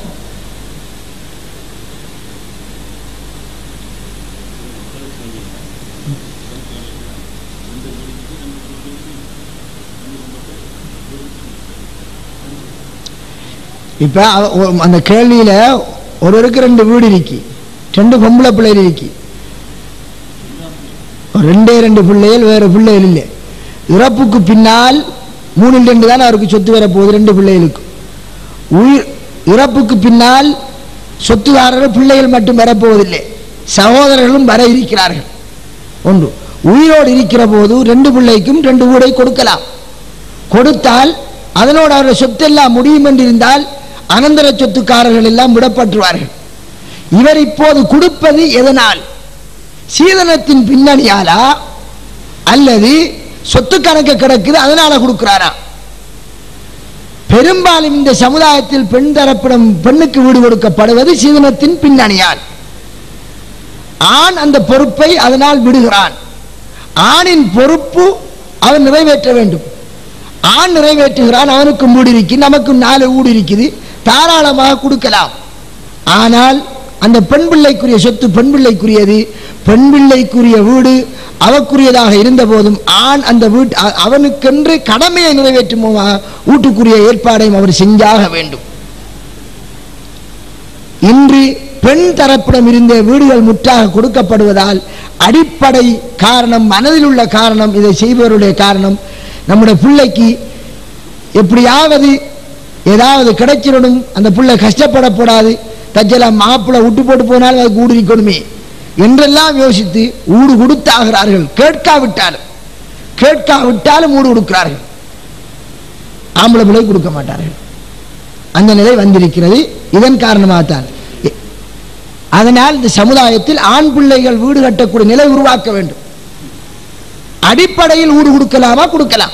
இப்போ அந்த கேள்வியில் ஒருவருக்கு ரெண்டு வீடு இருக்கு ரெண்டு பொம்பளை பிள்ளைகள் இருக்கு ரெண்டே ரெண்டு பிள்ளைகள் வேறு பிள்ளைகள் இல்லை இறப்புக்கு பின்னால் மூணில் ரெண்டு தான் அவருக்கு சொத்து வரப்போகுது ரெண்டு பிள்ளைகளுக்கு உயிர் இறப்புக்கு பின்னால் சொத்துதாரர்கள் பிள்ளைகள் மட்டும் வரப்போவதில்லை சகோதரர்களும் வர இருக்கிறார்கள் ஒன்று உயிரோடு இருக்கிற போது ரெண்டு பிள்ளைக்கும் ரெண்டு வீடை கொடுக்கலாம் கொடுத்தால் அதனோடு அவருடைய சொத்தெல்லாம் முடியும் என்றிருந்தால் அனந்தர சொத்துக்காரர்கள் எல்லாம் விடப்பட்டுவார்கள் இவர் இப்போது கொடுப்பது எதனால் சீதனத்தின் பின்னணியாலா அல்லது சொத்து கணக்கு கிடக்குது அதனால கொடுக்கிறாரா பெரும்பாலும் இந்த சமுதாயத்தில் பெண் தரப்பிடம் பெண்ணுக்கு வீடு கொடுக்கப்படுவது சீதனத்தின் பின்னணியால் ஆண் அந்த பொறுப்பை அதனால் விடுகிறான் ஆணின் பொறுப்பு அவன் நிறைவேற்ற வேண்டும் ஆண் நிறைவேற்றுகிறான் அவனுக்கும் வீடு இருக்கு நமக்கும் நாலு வீடு இருக்குது தாராளமாக கொடுக்கலாம் ஆனால் அந்த பெண் பிள்ளைக்குரிய சொத்து பெண் பிள்ளைக்குரியது பெண் பிள்ளைக்குரிய வீடு அவக்குரியதாக இருந்த போதும் ஆண் அந்த வீட்டு அ- அவனுக்கென்று கடமையை நிறைவேற்றும் வீட்டுக்குரிய ஏற்பாடையும் அவர் செஞ்சாக வேண்டும் இன்று பெண் தரப்பிடம் இருந்த வீடுகள் முற்றாக கொடுக்கப்படுவதால் அடிப்படை காரணம் மனதில் உள்ள காரணம் இதை செய்பவருடைய காரணம் நம்முடைய பிள்ளைக்கு எப்படியாவது ஏதாவது கிடைச்சிடணும் அந்த பிள்ளை கஷ்டப்படக்கூடாது தச்சலாம் மாப்பிள்ளை விட்டு போட்டு போனாலும் அதுக்கு ஊடு இருக்கணுமே என்றெல்லாம் யோசித்து ஊடு கொடுத்தாகிறார்கள் கேட்காவிட்டாலும் கேட்காவிட்டாலும் ஊடு கொடுக்கிறார்கள் ஆம்பளை பிள்ளை கொடுக்க மாட்டார்கள் அந்த நிலை வந்திருக்கிறது இதன் காரணமாகத்தான் எ- அதனால் இந்த சமுதாயத்தில் ஆண் பிள்ளைகள் வீடு கட்டக்கூடிய நிலை உருவாக்க வேண்டும் அடிப்படையில் வீடு கொடுக்கலாமா கொடுக்கலாம்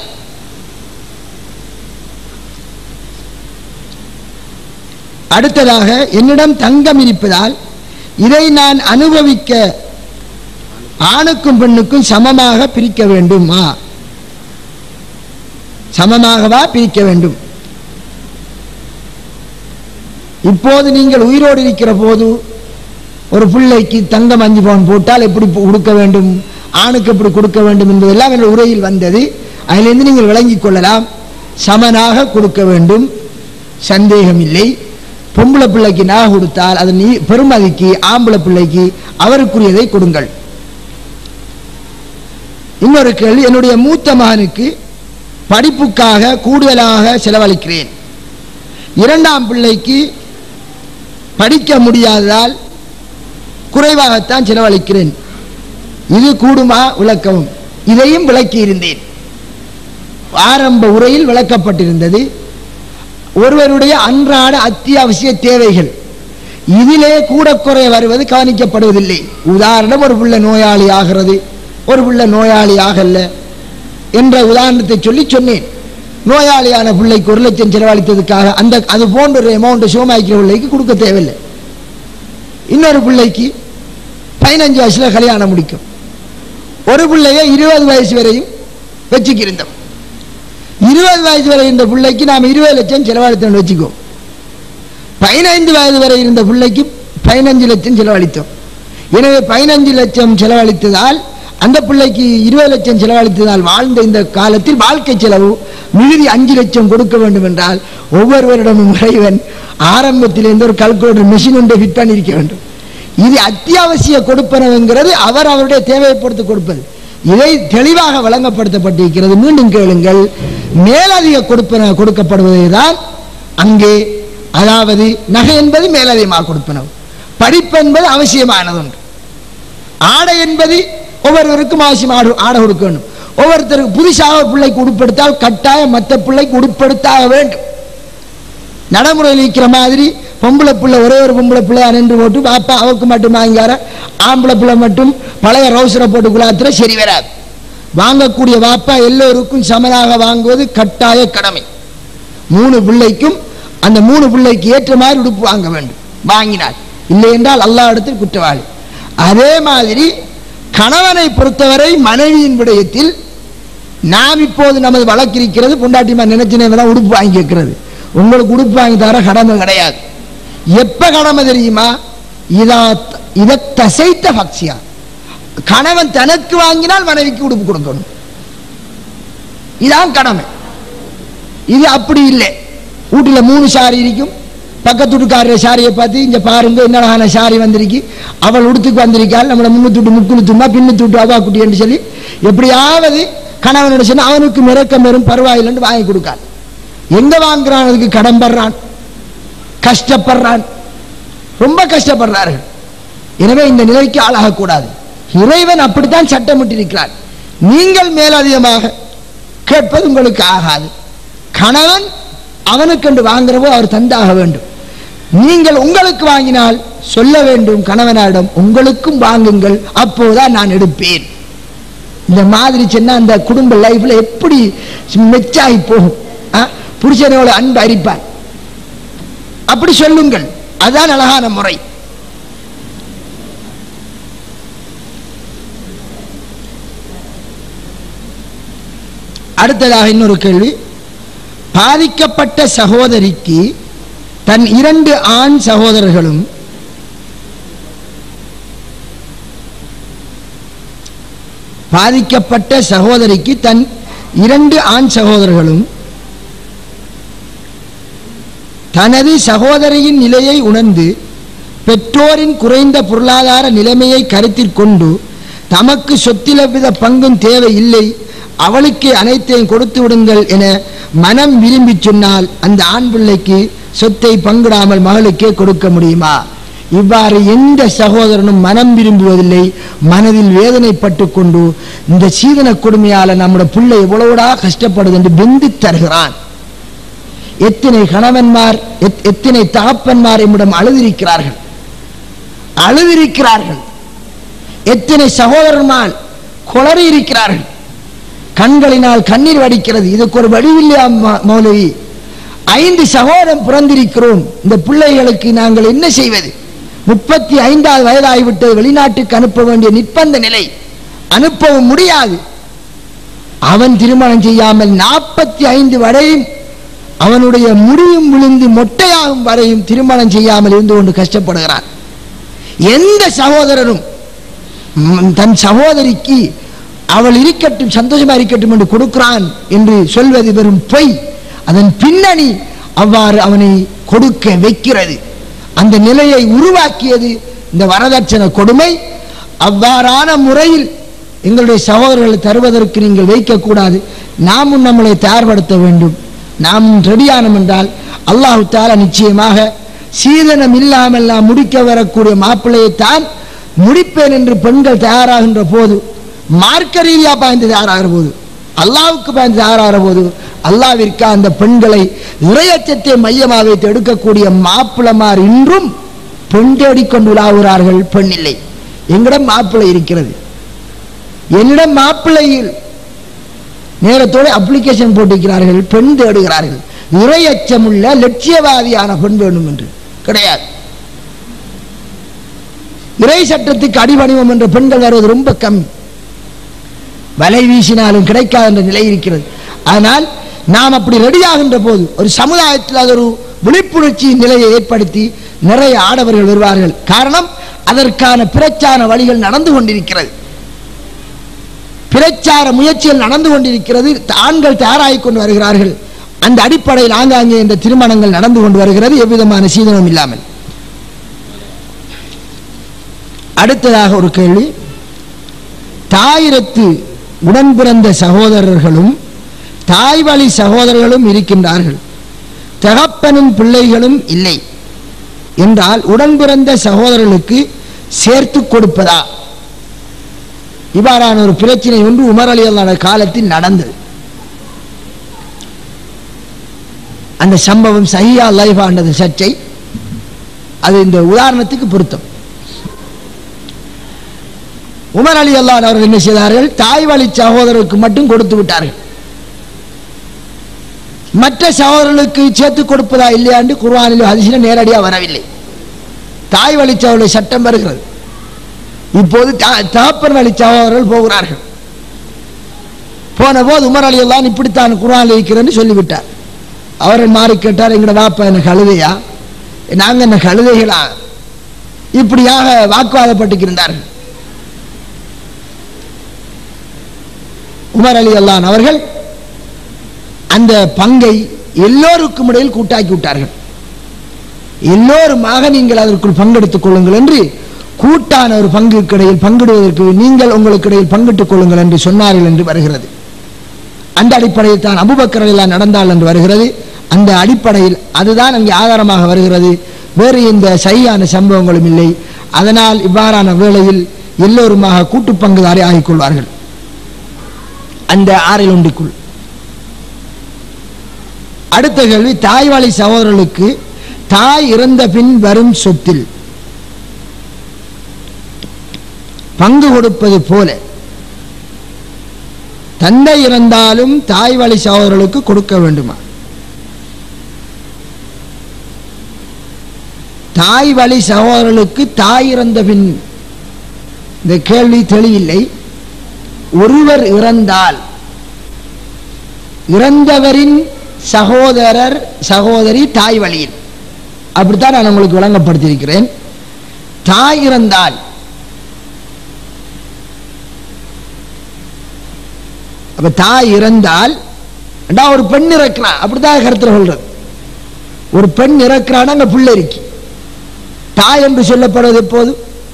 அடுத்ததாக என்னிடம் தங்கம் இருப்பதால் இதை நான் அனுபவிக்க ஆணுக்கும் பெண்ணுக்கும் சமமாக பிரிக்க வேண்டுமா சமமாகவா பிரிக்க வேண்டும் இப்போது நீங்கள் உயிரோடு இருக்கிற போது ஒரு பிள்ளைக்கு தங்கம் அஞ்சு பவுன் போட்டால் எப்படி பு- கொடுக்க வேண்டும் ஆணுக்கு எப்படி கொடுக்க வேண்டும் என்பதெல்லாம் என்ற உரையில் வந்தது அதிலிருந்து நீங்கள் விளங்கிக் கொள்ளலாம் சமனாக கொடுக்க வேண்டும் சந்தேகம் இல்லை பொம்பளை பிள்ளைக்கு நான் கொடுத்தால் அது நீ பெருமதிக்கு ஆம்பளை பிள்ளைக்கு அவருக்குரியதை கொடுங்கள் இன்னொரு கேள்வி என்னுடைய மூத்த மகனுக்கு படிப்புக்காக கூடுதலாக செலவழிக்கிறேன் இரண்டாம் பிள்ளைக்கு படிக்க முடியாததால் குறைவாகத்தான் செலவழிக்கிறேன் இது கூடுமா விளக்கவும் இதையும் விளக்கி இருந்தேன் ஆரம்ப உரையில் விளக்கப்பட்டிருந்தது ஒருவருடைய அன்றாட அத்தியாவசிய தேவைகள் இதிலே கூட குறைய வருவது கவனிக்கப்படுவதில்லை உதாரணம் ஒரு பிள்ளை நோயாளி ஆகிறது ஒரு பிள்ளை நோயாளி ஆகல என்ற உதாரணத்தை சொல்லி சொன்னேன் நோயாளியான பிள்ளைக்கு ஒரு லட்சம் செலவழித்ததுக்காக அந்த அது போன்ற ஒரு அமௌண்ட் சோமாய்க்கிற பிள்ளைக்கு கொடுக்க தேவையில்லை இன்னொரு பிள்ளைக்கு பதினஞ்சு வயசுல கல்யாணம் முடிக்கும் ஒரு பிள்ளைய இருபது வயசு வரையும் வச்சுக்கிருந்தோம் இருபது வயசு வரை இருந்த பிள்ளைக்கு நாம் இருபது லட்சம் செலவழித்தோம்னு வச்சுக்கோ பதினைந்து வயது வரை இருந்த பிள்ளைக்கு பதினஞ்சு லட்சம் செலவழித்தோம் எனவே பதினஞ்சு லட்சம் செலவழித்ததால் அந்த பிள்ளைக்கு இருபது லட்சம் செலவழித்ததால் வாழ்ந்த இந்த காலத்தில் வாழ்க்கை செலவு மிகுதி அஞ்சு லட்சம் கொடுக்க வேண்டும் என்றால் ஒவ்வொருவரிடமும் இறைவன் ஆரம்பத்திலிருந்து ஒரு கல்குலேட்டர் மிஷின் ஒன்றை ஃபிட் பண்ணியிருக்க வேண்டும் இது அத்தியாவசிய கொடுப்பனவுங்கிறது அவர் அவருடைய தேவையை பொறுத்து கொடுப்பது இதை தெளிவாக வழங்கப்படுத்தப்பட்டிருக்கிறது மீண்டும் கேளுங்கள் மேலதிக கொடுப்பன கொடுக்கப்படுவதை தான் அங்கே அதாவது நகை என்பது மேலதிகமாக கொடுப்பனவு படிப்பு என்பது அவசியமானது ஒன்று ஆடை என்பது ஒவ்வொருவருக்கும் அவசியம் ஆடு ஆடை கொடுக்க வேண்டும் ஒவ்வொருத்தருக்கு புதுசாக ஒரு பிள்ளைக்கு உடுப்படுத்தால் கட்டாயம் மற்ற பிள்ளைக்கு உடுப்படுத்தாக வேண்டும் நடைமுறையில் இருக்கிற மாதிரி பொம்பளை பிள்ளை ஒரே ஒரு பொம்பளை பிள்ளை நின்று போட்டு பாப்பா அவருக்கு மட்டும் வாங்கியார ஆம்பளை பிள்ளை மட்டும் பழைய ரவுசரை போட்டு குலாத்துற சரி வராது வாங்கக்கூடிய வாப்பா எல்லோருக்கும் சமனாக வாங்குவது கட்டாய கடமை மூணு பிள்ளைக்கும் அந்த மூணு பிள்ளைக்கு ஏற்ற மாதிரி உடுப்பு வாங்க வேண்டும் வாங்கினார் இல்லை என்றால் அல்லாஹ் இடத்தில் குற்றவாளி அதே மாதிரி கணவனை பொறுத்தவரை மனைவியின் விடயத்தில் நாம் இப்போது நமது வழக்கிருக்கிறது பொண்டாட்டிமா நினைச்சு உடுப்பு வாங்கி கேட்கிறது உங்களுக்கு உடுப்பு வாங்கி தர கடமை கிடையாது எப்ப கடமை தெரியுமா இதா இதை தசைத்த பக்ஷியா கணவன் தனக்கு வாங்கினால் மனைவிக்கு உடுப்பு கொடுக்கணும் இதான் கடமை இது அப்படி இல்லை வீட்டில் மூணு சாரி இருக்கும் பக்கத்து வீட்டுக்காரர் சாரியை பார்த்து இங்க பாருங்க என்ன அழகான சாரி வந்திருக்கு அவள் உடுத்துக்கு வந்திருக்காள் நம்மளை முன்னுத்துட்டு முக்குழுத்துமா பின்னுத்துட்டு அவா குட்டி என்று சொல்லி எப்படியாவது கணவனோட சொன்னா அவனுக்கு மிரக்கம் வரும் பரவாயில்லைன்னு வாங்கி கொடுக்காள் எங்க வாங்குறான் அதுக்கு கடன் படுறான் கஷ்டப்படுறான் ரொம்ப கஷ்டப்படுறார்கள் எனவே இந்த நிலைக்கு ஆளாகக்கூடாது இறைவன் அப்படித்தான் சட்டமிட்டிருக்கிறார் நீங்கள் மேலதிகமாக கேட்பது உங்களுக்கு ஆகாது கணவன் அவனுக்கென்று வாங்குறவோ அவர் தந்தாக வேண்டும் நீங்கள் உங்களுக்கு வாங்கினால் சொல்ல வேண்டும் கணவனாரிடம் உங்களுக்கும் வாங்குங்கள் அப்போதான் நான் எடுப்பேன் இந்த மாதிரி சொன்னா அந்த குடும்ப லைஃப்ல எப்படி மெச்சாகி போகும் ஆ? புருஷனோட அன்பு அரிப்பார் அப்படி சொல்லுங்கள் அதுதான் அழகான முறை அடுத்ததாக இன்னொரு கேள்வி பாதிக்கப்பட்ட சகோதரிக்கு தன் இரண்டு ஆண் சகோதரர்களும் பாதிக்கப்பட்ட சகோதரிக்கு தன் இரண்டு ஆண் சகோதரர்களும் தனது சகோதரியின் நிலையை உணர்ந்து பெற்றோரின் குறைந்த பொருளாதார நிலைமையை கருத்தில் கொண்டு தமக்கு சொத்திலவித பங்கும் தேவை இல்லை அவளுக்கு அனைத்தையும் கொடுத்து விடுங்கள் என மனம் விரும்பி சொன்னால் அந்த ஆண் பிள்ளைக்கு சொத்தை பங்கிடாமல் மகளுக்கே கொடுக்க முடியுமா இவ்வாறு எந்த சகோதரனும் மனம் விரும்புவதில்லை மனதில் வேதனைப்பட்டு கொண்டு இந்த சீதன கொடுமையால நம்முடைய பிள்ளை எவ்வளவுடா கஷ்டப்படுது என்று வெந்து தருகிறான் எத்தனை கணவன்மார் எத்- எத்தனை தகப்பன்மார் நம்மிடம் அழுதிருக்கிறார்கள் அழுதிருக்கிறார்கள் எத்தனை சகோதரன்மார் குளறி இருக்கிறார்கள் கண்களினால் கண்ணீர் வடிக்கிறது இதுக்கு ஒரு வடிவில்லையா ம- மௌலவி ஐந்து சகோதரம் பிறந்திருக்கிறோம் இந்த பிள்ளைகளுக்கு நாங்கள் என்ன செய்வது முப்பத்தி ஐந்தாவது வயதாகிவிட்டது வெளிநாட்டுக்கு அனுப்ப வேண்டிய நிர்பந்த நிலை அனுப்பவும் முடியாது அவன் திருமணம் செய்யாமல் நாற்பத்தி ஐந்து வரையும் அவனுடைய முடியும் விழுந்து மொட்டையாகும் வரையும் திருமணம் செய்யாமல் இருந்து கொண்டு கஷ்டப்படுகிறான் எந்த சகோதரரும் ம், தன் சகோதரிக்கு அவள் இருக்கட்டும் சந்தோஷமா இருக்கட்டும் என்று கொடுக்கிறான் என்று சொல்வது வெறும் பொய் அதன் பின்னணி அவ்வாறு அவனை கொடுக்க வைக்கிறது அந்த நிலையை உருவாக்கியது இந்த வரதட்சணை கொடுமை அவ்வாறான முறையில் எங்களுடைய சகோதரர்களை தருவதற்கு நீங்கள் வைக்கக்கூடாது நாமும் நம்மளை தயார்படுத்த வேண்டும் நாம் ரெடியானோம் என்றால் அல்லாஹு தாலா நிச்சயமாக சீதனம் இல்லாமல் நாம் முடிக்க வரக்கூடிய மாப்பிள்ளையைத்தான் முடிப்பேன் என்று பெண்கள் தயாராகின்ற போது மார்க்க ரீதியா பாய்ந்து தயாராகிற போது அல்லாவுக்கு பாய்ந்து தயாராகிற போது அல்லாவிற்கு அந்த பெண்களை இறையச்சத்தை மையமாக வைத்து எடுக்கக்கூடிய மாப்பிளமார் இன்றும் பெண் தேடிக்கொண்டு உலாவுகிறார்கள் பெண் இல்லை எங்களிடம் மாப்பிள்ளை இருக்கிறது என்னிடம் மாப்பிள்ளையில் நேரத்தோடு அப்ளிகேஷன் போட்டிருக்கிறார்கள் பெண் தேடுகிறார்கள் இறையச்சமுள்ள லட்சியவாதியான பெண் வேண்டும் என்று கிடையாது இறை சட்டத்துக்கு அடிபணிவம் என்ற பெண்கள் வருவது ரொம்ப கம்மி வலை வீசினாலும் கிடைக்காது என்ற நிலை இருக்கிறது ஆனால் நாம் அப்படி ரெடியாகின்ற போது ஒரு சமுதாயத்தில் அது ஒரு விழிப்புணர்ச்சி நிலையை ஏற்படுத்தி நிறைய ஆடவர்கள் வருவார்கள் காரணம் அதற்கான பிரச்சார வழிகள் நடந்து கொண்டிருக்கிறது பிரச்சார முயற்சிகள் நடந்து கொண்டிருக்கிறது ஆண்கள் தயாராகிக் கொண்டு வருகிறார்கள் அந்த அடிப்படையில் ஆங்காங்கே இந்த திருமணங்கள் நடந்து கொண்டு வருகிறது எவ்விதமான சீதனமும் இல்லாமல் அடுத்ததாக ஒரு கேள்வி தாயிரத்து உடன் பிறந்த சகோதரர்களும் தாய் வழி சகோதரர்களும் இருக்கின்றார்கள் தகப்பனும் பிள்ளைகளும் இல்லை என்றால் உடன் பிறந்த சகோதரர்களுக்கு சேர்த்து கொடுப்பதா இவ்வாறான ஒரு பிரச்சனை ஒன்று உமர் அலி அல்லாஹ் காலத்தில் நடந்தது அந்த சம்பவம் சஹியா லைஃபாண்டது சர்ச்சை அது இந்த உதாரணத்துக்கு பொருத்தம் உமர் அலி அல்லாஹ் அவர்கள் என்ன செய்தார்கள் தாய் வழி சகோதரருக்கு மட்டும் கொடுத்து விட்டார்கள் மற்ற சகோதரர்களுக்கு சேர்த்து கொடுப்பதா இல்லையா என்று குர்ஆனில் ஹதீஸில் நேரடியாக வரவில்லை தாய் வழி சகோதரர் சட்டம் வருகிறது இப்போது தா- தகப்பன் வழி சகோதரர்கள் போகிறார்கள் போன போது உமர் அலி அல்லாஹ் இப்படித்தான் குர்ஆனில் இருக்கிறேன்னு சொல்லிவிட்டார் அவரை மாறி கேட்டார் எங்கட வாப்பா என்ன கழுதையா நாங்க என்ன கழுதைகளா இப்படியாக வாக்குவாதப்பட்டுக்கிருந்தார்கள் உமர் அலி அல்லான் அவர்கள் அந்த பங்கை எல்லோருக்கும் இடையில் கூட்டாக்கி விட்டார்கள் எல்லோருமாக நீங்கள் அதற்குள் பங்கெடுத்துக் கொள்ளுங்கள் என்று கூட்டான ஒரு பங்குக்கு இடையில் பங்கிடுவதற்கு நீங்கள் உங்களுக்கு இடையில் பங்கிட்டுக் கொள்ளுங்கள் என்று சொன்னார்கள் என்று வருகிறது அந்த அடிப்படையில் தான் அபுபக்கர் எல்லாம் நடந்தால் என்று வருகிறது அந்த அடிப்படையில் அதுதான் அங்கே ஆதாரமாக வருகிறது வேறு எந்த சரியான சம்பவங்களும் இல்லை அதனால் இவ்வாறான வேளையில் எல்லோருமாக கூட்டு பங்குதாரி ஆகிக் கொள்வார்கள் அந்த ஆறில் ஒன்றிக்குள் அடுத்த கேள்வி தாய்வாளி சகோதரர்களுக்கு தாய் இறந்த பின் வரும் சொத்தில் பங்கு கொடுப்பது போல தந்தை இறந்தாலும் தாய் வழி சகோதரர்களுக்கு கொடுக்க வேண்டுமா தாய் வழி சகோதரர்களுக்கு தாய் இறந்த பின் இந்த கேள்வி தெளிவில்லை ஒருவர் இறந்தால் இறந்தவரின் சகோதரர் சகோதரி தாய் வழியில் அப்படித்தான் நான் உங்களுக்கு விளங்கப்படுத்தியிருக்கிறேன் தாய் இறந்தால் அப்ப தாய் இறந்தால் அண்டா ஒரு பெண் இறக்கிறான் அப்படித்தான் கருத்துல சொல்றது ஒரு பெண் இறக்கிறான் அங்க பிள்ளை இருக்கு தாய் என்று சொல்லப்படுவது எப்போது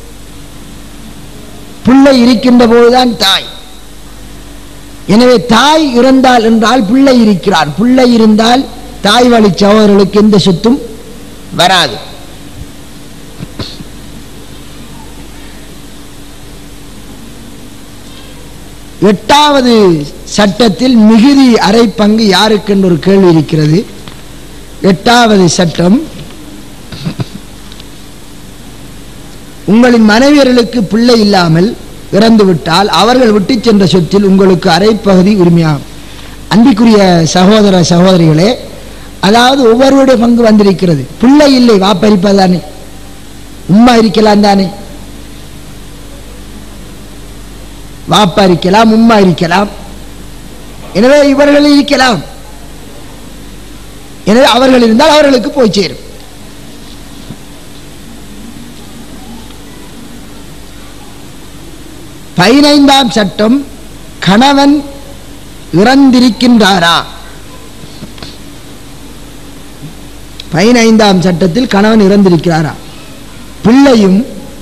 பிள்ளை இருக்கின்ற போதுதான் தாய் எனவே தாய் இறந்தால் என்றால் பிள்ளை இருக்கிறார் பிள்ளை இருந்தால் தாய் வழி சகோதரர்களுக்கு எந்த சொத்தும் வராது எட்டாவது சட்டத்தில் மிகுதி அரை பங்கு யாருக்கு என்று ஒரு கேள்வி இருக்கிறது எட்டாவது சட்டம் உங்களின் மனைவியர்களுக்கு பிள்ளை இல்லாமல் இறந்து விட்டால் அவர்கள் விட்டு சென்ற சொத்தில் உங்களுக்கு அரைப்பகுதி உரிமையாகும் அன்பிற்குரிய சகோதர சகோதரிகளே அதாவது ஒவ்வொருவருடைய பங்கு வந்திருக்கிறது பிள்ளை இல்லை வாப்பரிப்பதானே உம்மா இருக்கலாம் தானே வாப்பா இருக்கலாம் உம்மா இருக்கலாம் எனவே இவர்கள் இருக்கலாம் எனவே அவர்கள் இருந்தால் அவர்களுக்கு போய் சேரும் பதினைந்தாம் சட்டம் கணவன் இறந்திருக்கின்றாரா பதினைந்தாம் சட்டத்தில் கணவன் இறந்திருக்கிறாரா பிள்ளையும்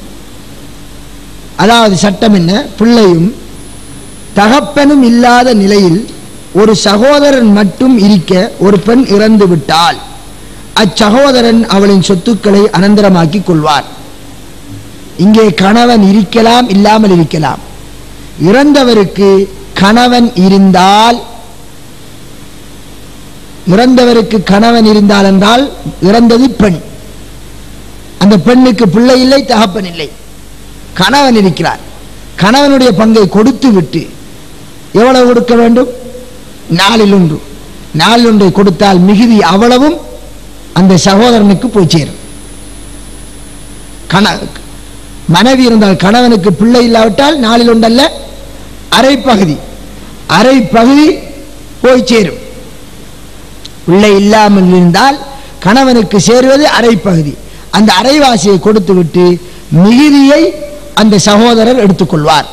அதாவது சட்டம் என்ன பிள்ளையும் தகப்பனும் இல்லாத நிலையில் ஒரு சகோதரன் மட்டும் இருக்க ஒரு பெண் இறந்து விட்டால் அச்சகோதரன் அவளின் சொத்துக்களை அனந்தரமாக்கிக் கொள்வார் இங்கே கணவன் இருக்கலாம் இல்லாமல் இருக்கலாம் இறந்தவருக்கு கணவன் இருந்தால் இறந்தவருக்கு கணவன் இருந்தால் என்றால் இறந்தது பெண் அந்த பெண்ணுக்கு பிள்ளை இல்லை தகப்பன் இல்லை கணவன் இருக்கிறார் கணவனுடைய பங்கை கொடுத்து விட்டு எவ்வளவு கொடுக்க வேண்டும் நாளில் ஒன்று நாளில் ஒன்றை கொடுத்தால் மிகுதி அவ்வளவும் அந்த சகோதரனுக்கு போய் சேரும் கண மனைவி இருந்தால் கணவனுக்கு பிள்ளை இல்லாவிட்டால் நாளில் ஒன்றல்ல அரை பகுதி அரை பகுதி போய் சேரும் பிள்ளை இல்லாமல் இருந்தால் கணவனுக்கு சேருவது அரை பகுதி அந்த அரைவாசியை கொடுத்து விட்டு மிகுதியை அந்த சகோதரர் எடுத்துக்கொள்வார்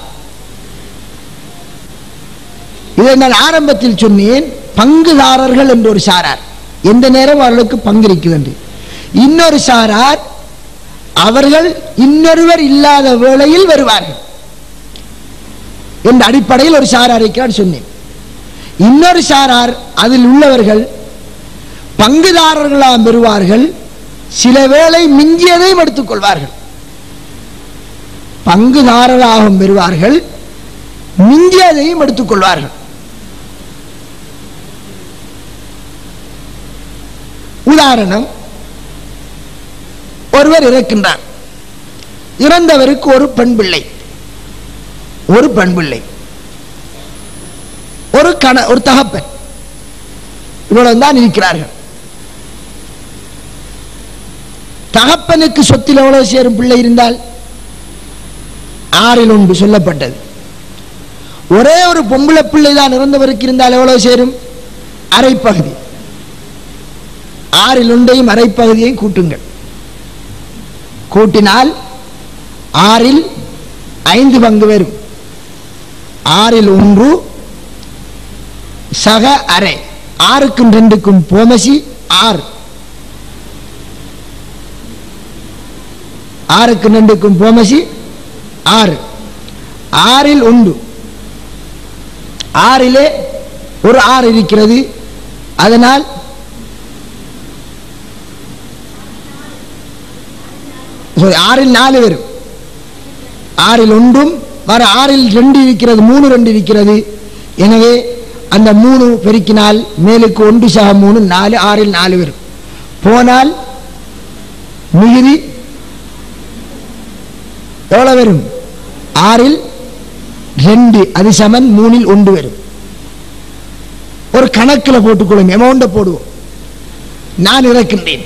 இதை நான் ஆரம்பத்தில் சொன்னேன் பங்குதாரர்கள் என்று ஒரு சாரார் எந்த நேரம் அவர்களுக்கு பங்கு இருக்குது என்று இன்னொரு சாரார் அவர்கள் இன்னொருவர் இல்லாத வேளையில் வருவார்கள் என்ற அடிப்படையில் ஒரு சாரார் இருக்கிறார் சொன்னேன் இன்னொரு சாரார் அதில் உள்ளவர்கள் பங்குதாரர்களாம் பெறுவார்கள் சில வேளை மிஞ்சியதையும் எடுத்துக் கொள்வார்கள் பங்குதாரர்களாகவும் பெறுவார்கள் மிஞ்சியதையும் எடுத்துக் கொள்வார்கள் உதாரணம் ஒருவர் இறக்கின்றார் இறந்தவருக்கு ஒரு பெண் பிள்ளை ஒரு பெண் பிள்ளை ஒரு கண ஒரு தகப்பன் இவ்வளவு தான் இருக்கிறார்கள் தகப்பனுக்கு சொத்தில் எவ்வளவு சேரும் பிள்ளை இருந்தால் ஆறில் ஒன்று சொல்லப்பட்டது ஒரே ஒரு பொம்பளை பிள்ளை தான் இறந்தவருக்கு இருந்தால் எவ்வளவு சேரும் அரைப்பகுதி ஆறில் ஒன்றையும் அரைப்பகுதியையும் கூட்டுங்கள் கூட்டினால் ஆறில் ஐந்து பங்கு வரும் ஆறில் ஒன்று சக அரை ஆறுக்கும் ரெண்டுக்கும் போமசி ஆறு ஆறுக்கு ரெண்டுக்கும் போமசி ஆறு ஆறில் உண்டு ஆறிலே ஒரு ஆறு இருக்கிறது அதனால் sorry, ஆறில் நாலு வரும் ஆறில் ஒன்றும் வர ஆறில் ரெண்டு இருக்கிறது மூணு ரெண்டு இருக்கிறது எனவே அந்த மூணு பெருக்கினால் மேலுக்கு ஒன்று சக மூணு நாலு ஆறில் நாலு வரும் போனால் மிகுதி எவ்வளவு வரும் ஆறில் ரெண்டு அது சமன் மூணில் ஒன்று வரும் ஒரு கணக்கில் போட்டுக்கொள்ளும் அமௌண்ட்டை போடுவோம் நான் இறக்கின்றேன்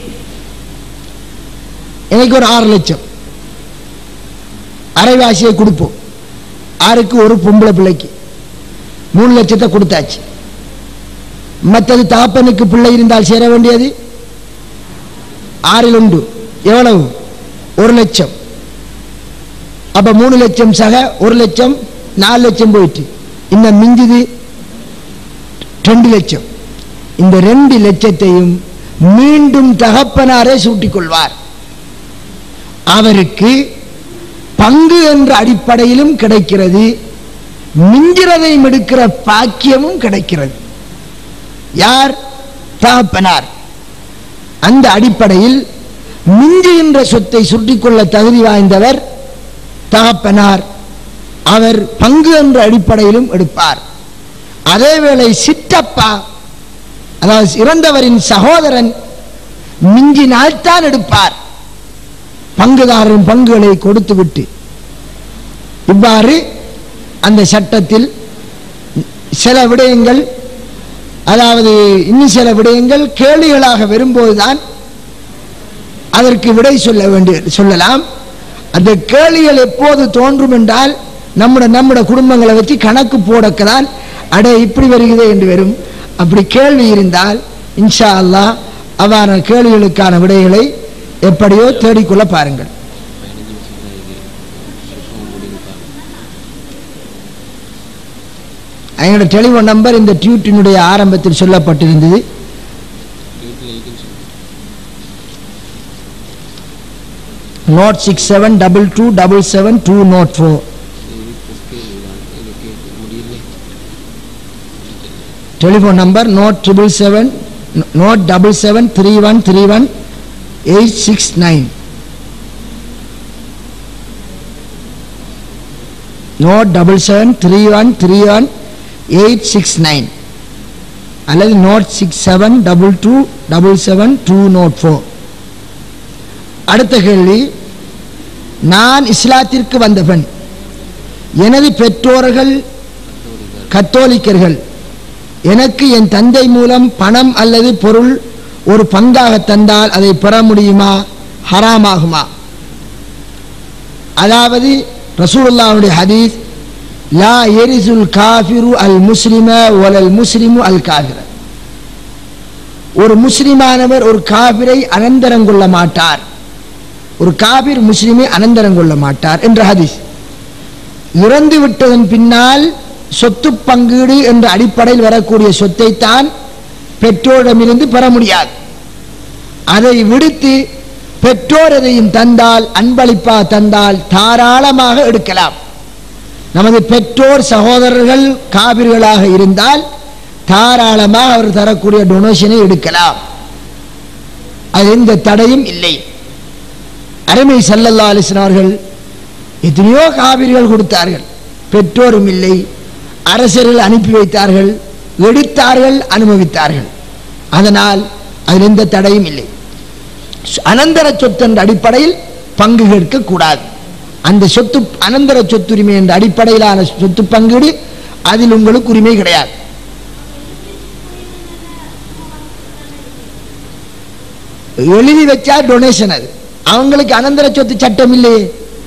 எனக்கு ஒரு ஆறு லட்சம் அரைவாசியை கொடுப்போம் ஆறுக்கு ஒரு பொம்பளை பிள்ளைக்கு மூணு லட்சத்தை கொடுத்தாச்சு மற்றது தாப்பனுக்கு பிள்ளை இருந்தால் சேர வேண்டியது ஆறில் உண்டு எவ்வளவு ஒரு லட்சம் அப்ப மூணு லட்சம் சக ஒரு லட்சம் நாலு லட்சம் போயிட்டு இந்த மிஞ்சுது ரெண்டு லட்சம் இந்த ரெண்டு லட்சத்தையும் மீண்டும் தகப்பனாரே சூட்டிக் கொள்வார் அவருக்கு பங்கு என்ற அடிப்படையிலும் கிடைக்கிறது மிஞ்சிறதை எடுக்கிற பாக்கியமும் கிடைக்கிறது யார் தகப்பனார் அந்த அடிப்படையில் மிஞ்சுகின்ற சொத்தை சுட்டிக்கொள்ள தகுதி வாய்ந்தவர் தகப்பனார் அவர் பங்கு என்ற அடிப்படையிலும் எடுப்பார் அதேவேளை சிற்றப்பா அதாவது இறந்தவரின் சகோதரன் மிஞ்சினால்தான் எடுப்பார் பங்குதாரரின் பங்குகளை கொடுத்துவிட்டு இவ்வாறு அந்த சட்டத்தில் சில விடயங்கள் அதாவது இன்னும் சில விடயங்கள் கேள்விகளாக வரும்போதுதான் அதற்கு விடை சொல்ல வேண்டிய சொல்லலாம் அந்த கேள்விகள் எப்போது தோன்றும் என்றால் நம்முடைய நம்முடைய குடும்பங்களை வச்சு கணக்கு போடக்கதான் அட இப்படி வருகிறதே என்று வரும் அப்படி கேள்வி இருந்தால் இன்ஷா அல்லாஹ் அவ்வாறான கேள்விகளுக்கான விடைகளை எப்படியோ தேடிக்கொள்ள பாருங்கள் எங்களோட டெலிஃபோன் நம்பர் இந்த டியூட்டினுடைய ஆரம்பத்தில் சொல்லப்பட்டிருந்தது nought six seven double two double seven two nought four telephone number nought triple seven nought double seven three one three one eight six nine nought double seven three one three one eight six nine அல்லது nought six seven double two double seven two nought four அடுத்த கேள்வி நான் இஸ்லாத்திற்கு வந்த பெண் எனது பெற்றோர்கள் கத்தோலிக்கர்கள் எனக்கு என் தந்தை மூலம் பணம் அல்லது பொருள் ஒரு பங்காக தந்தால் அதை பெற முடியுமா ஹராமாகுமா அதாவது ரசூலுல்லாவுடைய ஹதீஸ் லா எரிசுல் காஃபிரு அல் முஸ்லிம ஒலல் முஸ்லிமு அல் காஃபிர ஒரு முஸ்லிமானவர் ஒரு காபிரை அனந்தரம் கொள்ள மாட்டார் ஒரு காபிர் முஸ்லிமை அனந்தரம் கொள்ள மாட்டார் என்ற ஹதீஸ் இறந்து விட்டதன் பின்னால் சொத்து பங்கீடு என்ற அடிப்படையில் வரக்கூடிய சொத்தை தான் பெற்றோரிடமிருந்து பெற முடியாது அதை விடுத்து பெற்றோர் எதையும் தந்தால் அன்பளிப்பா தந்தால் தாராளமாக எடுக்கலாம் நமது பெற்றோர் சகோதரர்கள் காபிர்களாக இருந்தால் தாராளமாக அவர் தரக்கூடிய டொனேஷனை எடுக்கலாம் அது எந்த தடையும் இல்லை அருமை சல்லல்லா அலிஸ்லாம் அவர்கள் எத்தனையோ காவிர்கள் கொடுத்தார்கள் பெற்றோரும் இல்லை அரசர்கள் அனுப்பி வைத்தார்கள் எடுத்தார்கள் அனுபவித்தார்கள் அதனால் அதில் எந்த தடையும் இல்லை அனந்தர சொத்து என்ற அடிப்படையில் பங்கு கேட்க கூடாது அந்த சொத்து அனந்தர சொத்துரிமை என்ற அடிப்படையிலான சொத்து பங்கீடு அதில் உங்களுக்கு உரிமை கிடையாது எழுதி வச்சா டொனேஷன் அது அவங்களுக்கு அனந்தர சொத்து சட்டம் இல்லையே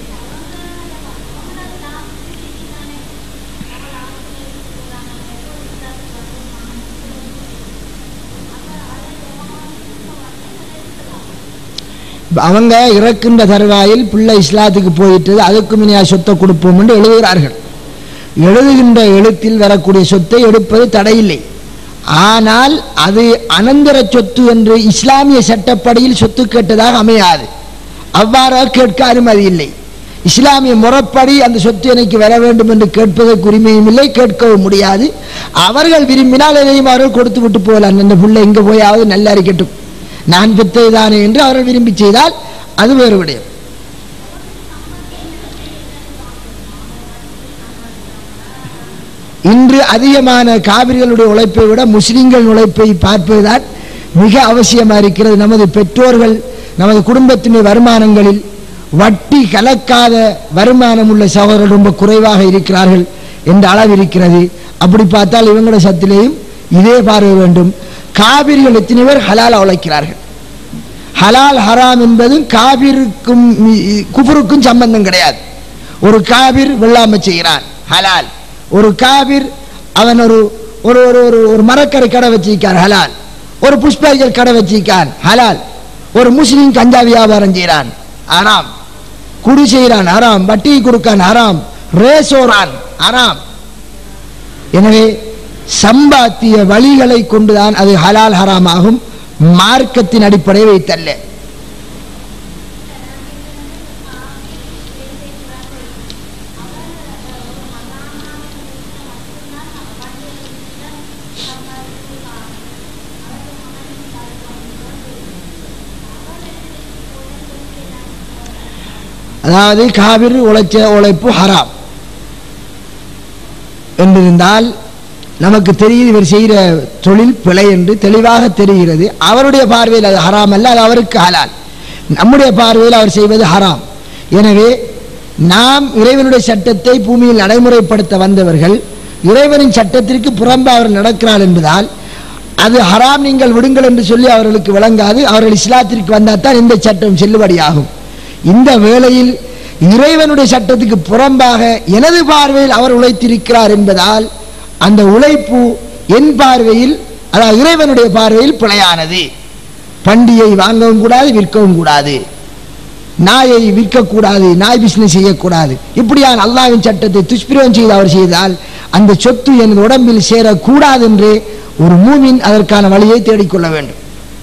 அவங்க இறக்கின்ற தருவாயில் பிள்ளை இஸ்லாத்துக்கு போயிட்டது அதுக்கு முனையா சொத்தை கொடுப்போம் என்று எழுதுகிறார்கள் எழுதுகின்ற எழுத்தில் வரக்கூடிய சொத்தை எடுப்பது தடையில்லை ஆனால் அது அனந்தர சொத்து என்று இஸ்லாமிய சட்டப்படியில் சொத்து கேட்டதாக அமையாது அவ்வாறாக கேட்க அனுமதி இல்லை இஸ்லாமிய முறைப்படி அந்த சொத்து எனக்கு வர வேண்டும் என்று கேட்பதற்கு உரிமையும் இல்லை கேட்கவும் முடியாது அவர்கள் விரும்பினால் எதையும் அவர்கள் கொடுத்து விட்டு போகலாம் அந்த பிள்ளை எங்கே போயாவது நல்லா இருக்கட்டும் நான் பெற்றதுதானே என்று அவர்கள் விரும்பி செய்தால் அது வேறு விடயம் இன்று அதிகமான காவிரிகளுடைய உழைப்பை விட முஸ்லிம்கள் உழைப்பை பார்ப்பதுதான் மிக அவசியமாக இருக்கிறது நமது பெற்றோர்கள் நமது குடும்பத்தினுடைய வருமானங்களில் வட்டி கலக்காத வருமானம் உள்ள சகோதரர்கள் ரொம்ப குறைவாக இருக்கிறார்கள் என்ற அளவு இருக்கிறது அப்படி பார்த்தால் இவங்களோட சத்திலேயும் இதே பார்வை வேண்டும் காவிரிகள் எத்தனை பேர் ஹலால் உழைக்கிறார்கள் ஹலால் ஹராம் என்பது காபிருக்கும் குஃபருக்கும் சம்பந்தம் கிடையாது ஒரு காபிர் வெள்ளாமை செய்கிறான் ஹலால் ஒரு காபிர் அவன் ஒரு ஒரு ஒரு ஒரு ஒரு மரக்கரை கடை வச்சிருக்கான் ஹலால் ஒரு புஷ்பர்கள் கடை வச்சிருக்கான் ஹலால் ஒரு முஸ்லீம் கஞ்சா வியாபாரம் செய்கிறான் ஹராம் குடி செய்கிறான் ஹராம் வட்டி கொடுக்கான் ஹராம் ரேசோரான் ஹராம் எனவே சம்பாத்திய வழிகளை கொண்டுதான் அது ஹலால் ஹராம் ஆகும் மார்க்கத்தின் அடிப்படையை வைத்தல்ல அதாவது காவிரி உழைச்ச உழைப்பு ஹராம் என்றிருந்தால் நமக்கு தெரியுது இவர் செய்கிற தொழில் பிழை என்று தெளிவாக தெரிகிறது அவருடைய பார்வையில் அது ஹராம் அல்ல அது அவருக்கு ஹலால் நம்முடைய பார்வையில் அவர் செய்வது ஹராம் எனவே நாம் இறைவனுடைய சட்டத்தை பூமியில் நடைமுறைப்படுத்த வந்தவர்கள் இறைவனின் சட்டத்திற்கு புறம்பு அவர் நடக்கிறார் என்பதால் அது ஹராம் நீங்கள் விடுங்கள் என்று சொல்லி அவர்களுக்கு விளங்காது அவர்கள் இஸ்லாத்திற்கு வந்தால் தான் இந்த சட்டம் செல்லுபடியாகும் இந்த வேளையில் இறைவனுடைய சட்டத்துக்கு புறம்பாக எனது பார்வையில் அவர் உழைத்திருக்கிறார் என்பதால் அந்த உழைப்பு என் பார்வையில் அதாவது இறைவனுடைய பார்வையில் பிழையானது பண்டிகை வாங்கவும் கூடாது விற்கவும் கூடாது நாயை விற்கக்கூடாது நாய் பிசினஸ் செய்யக்கூடாது இப்படியான அல்லாவின் சட்டத்தை துஷ்பிரயோகம் செய்து அவர் செய்தால் அந்த சொத்து எனது உடம்பில் சேரக்கூடாது என்று ஒரு மூவின் அதற்கான வழியை தேடிக்கொள்ள வேண்டும்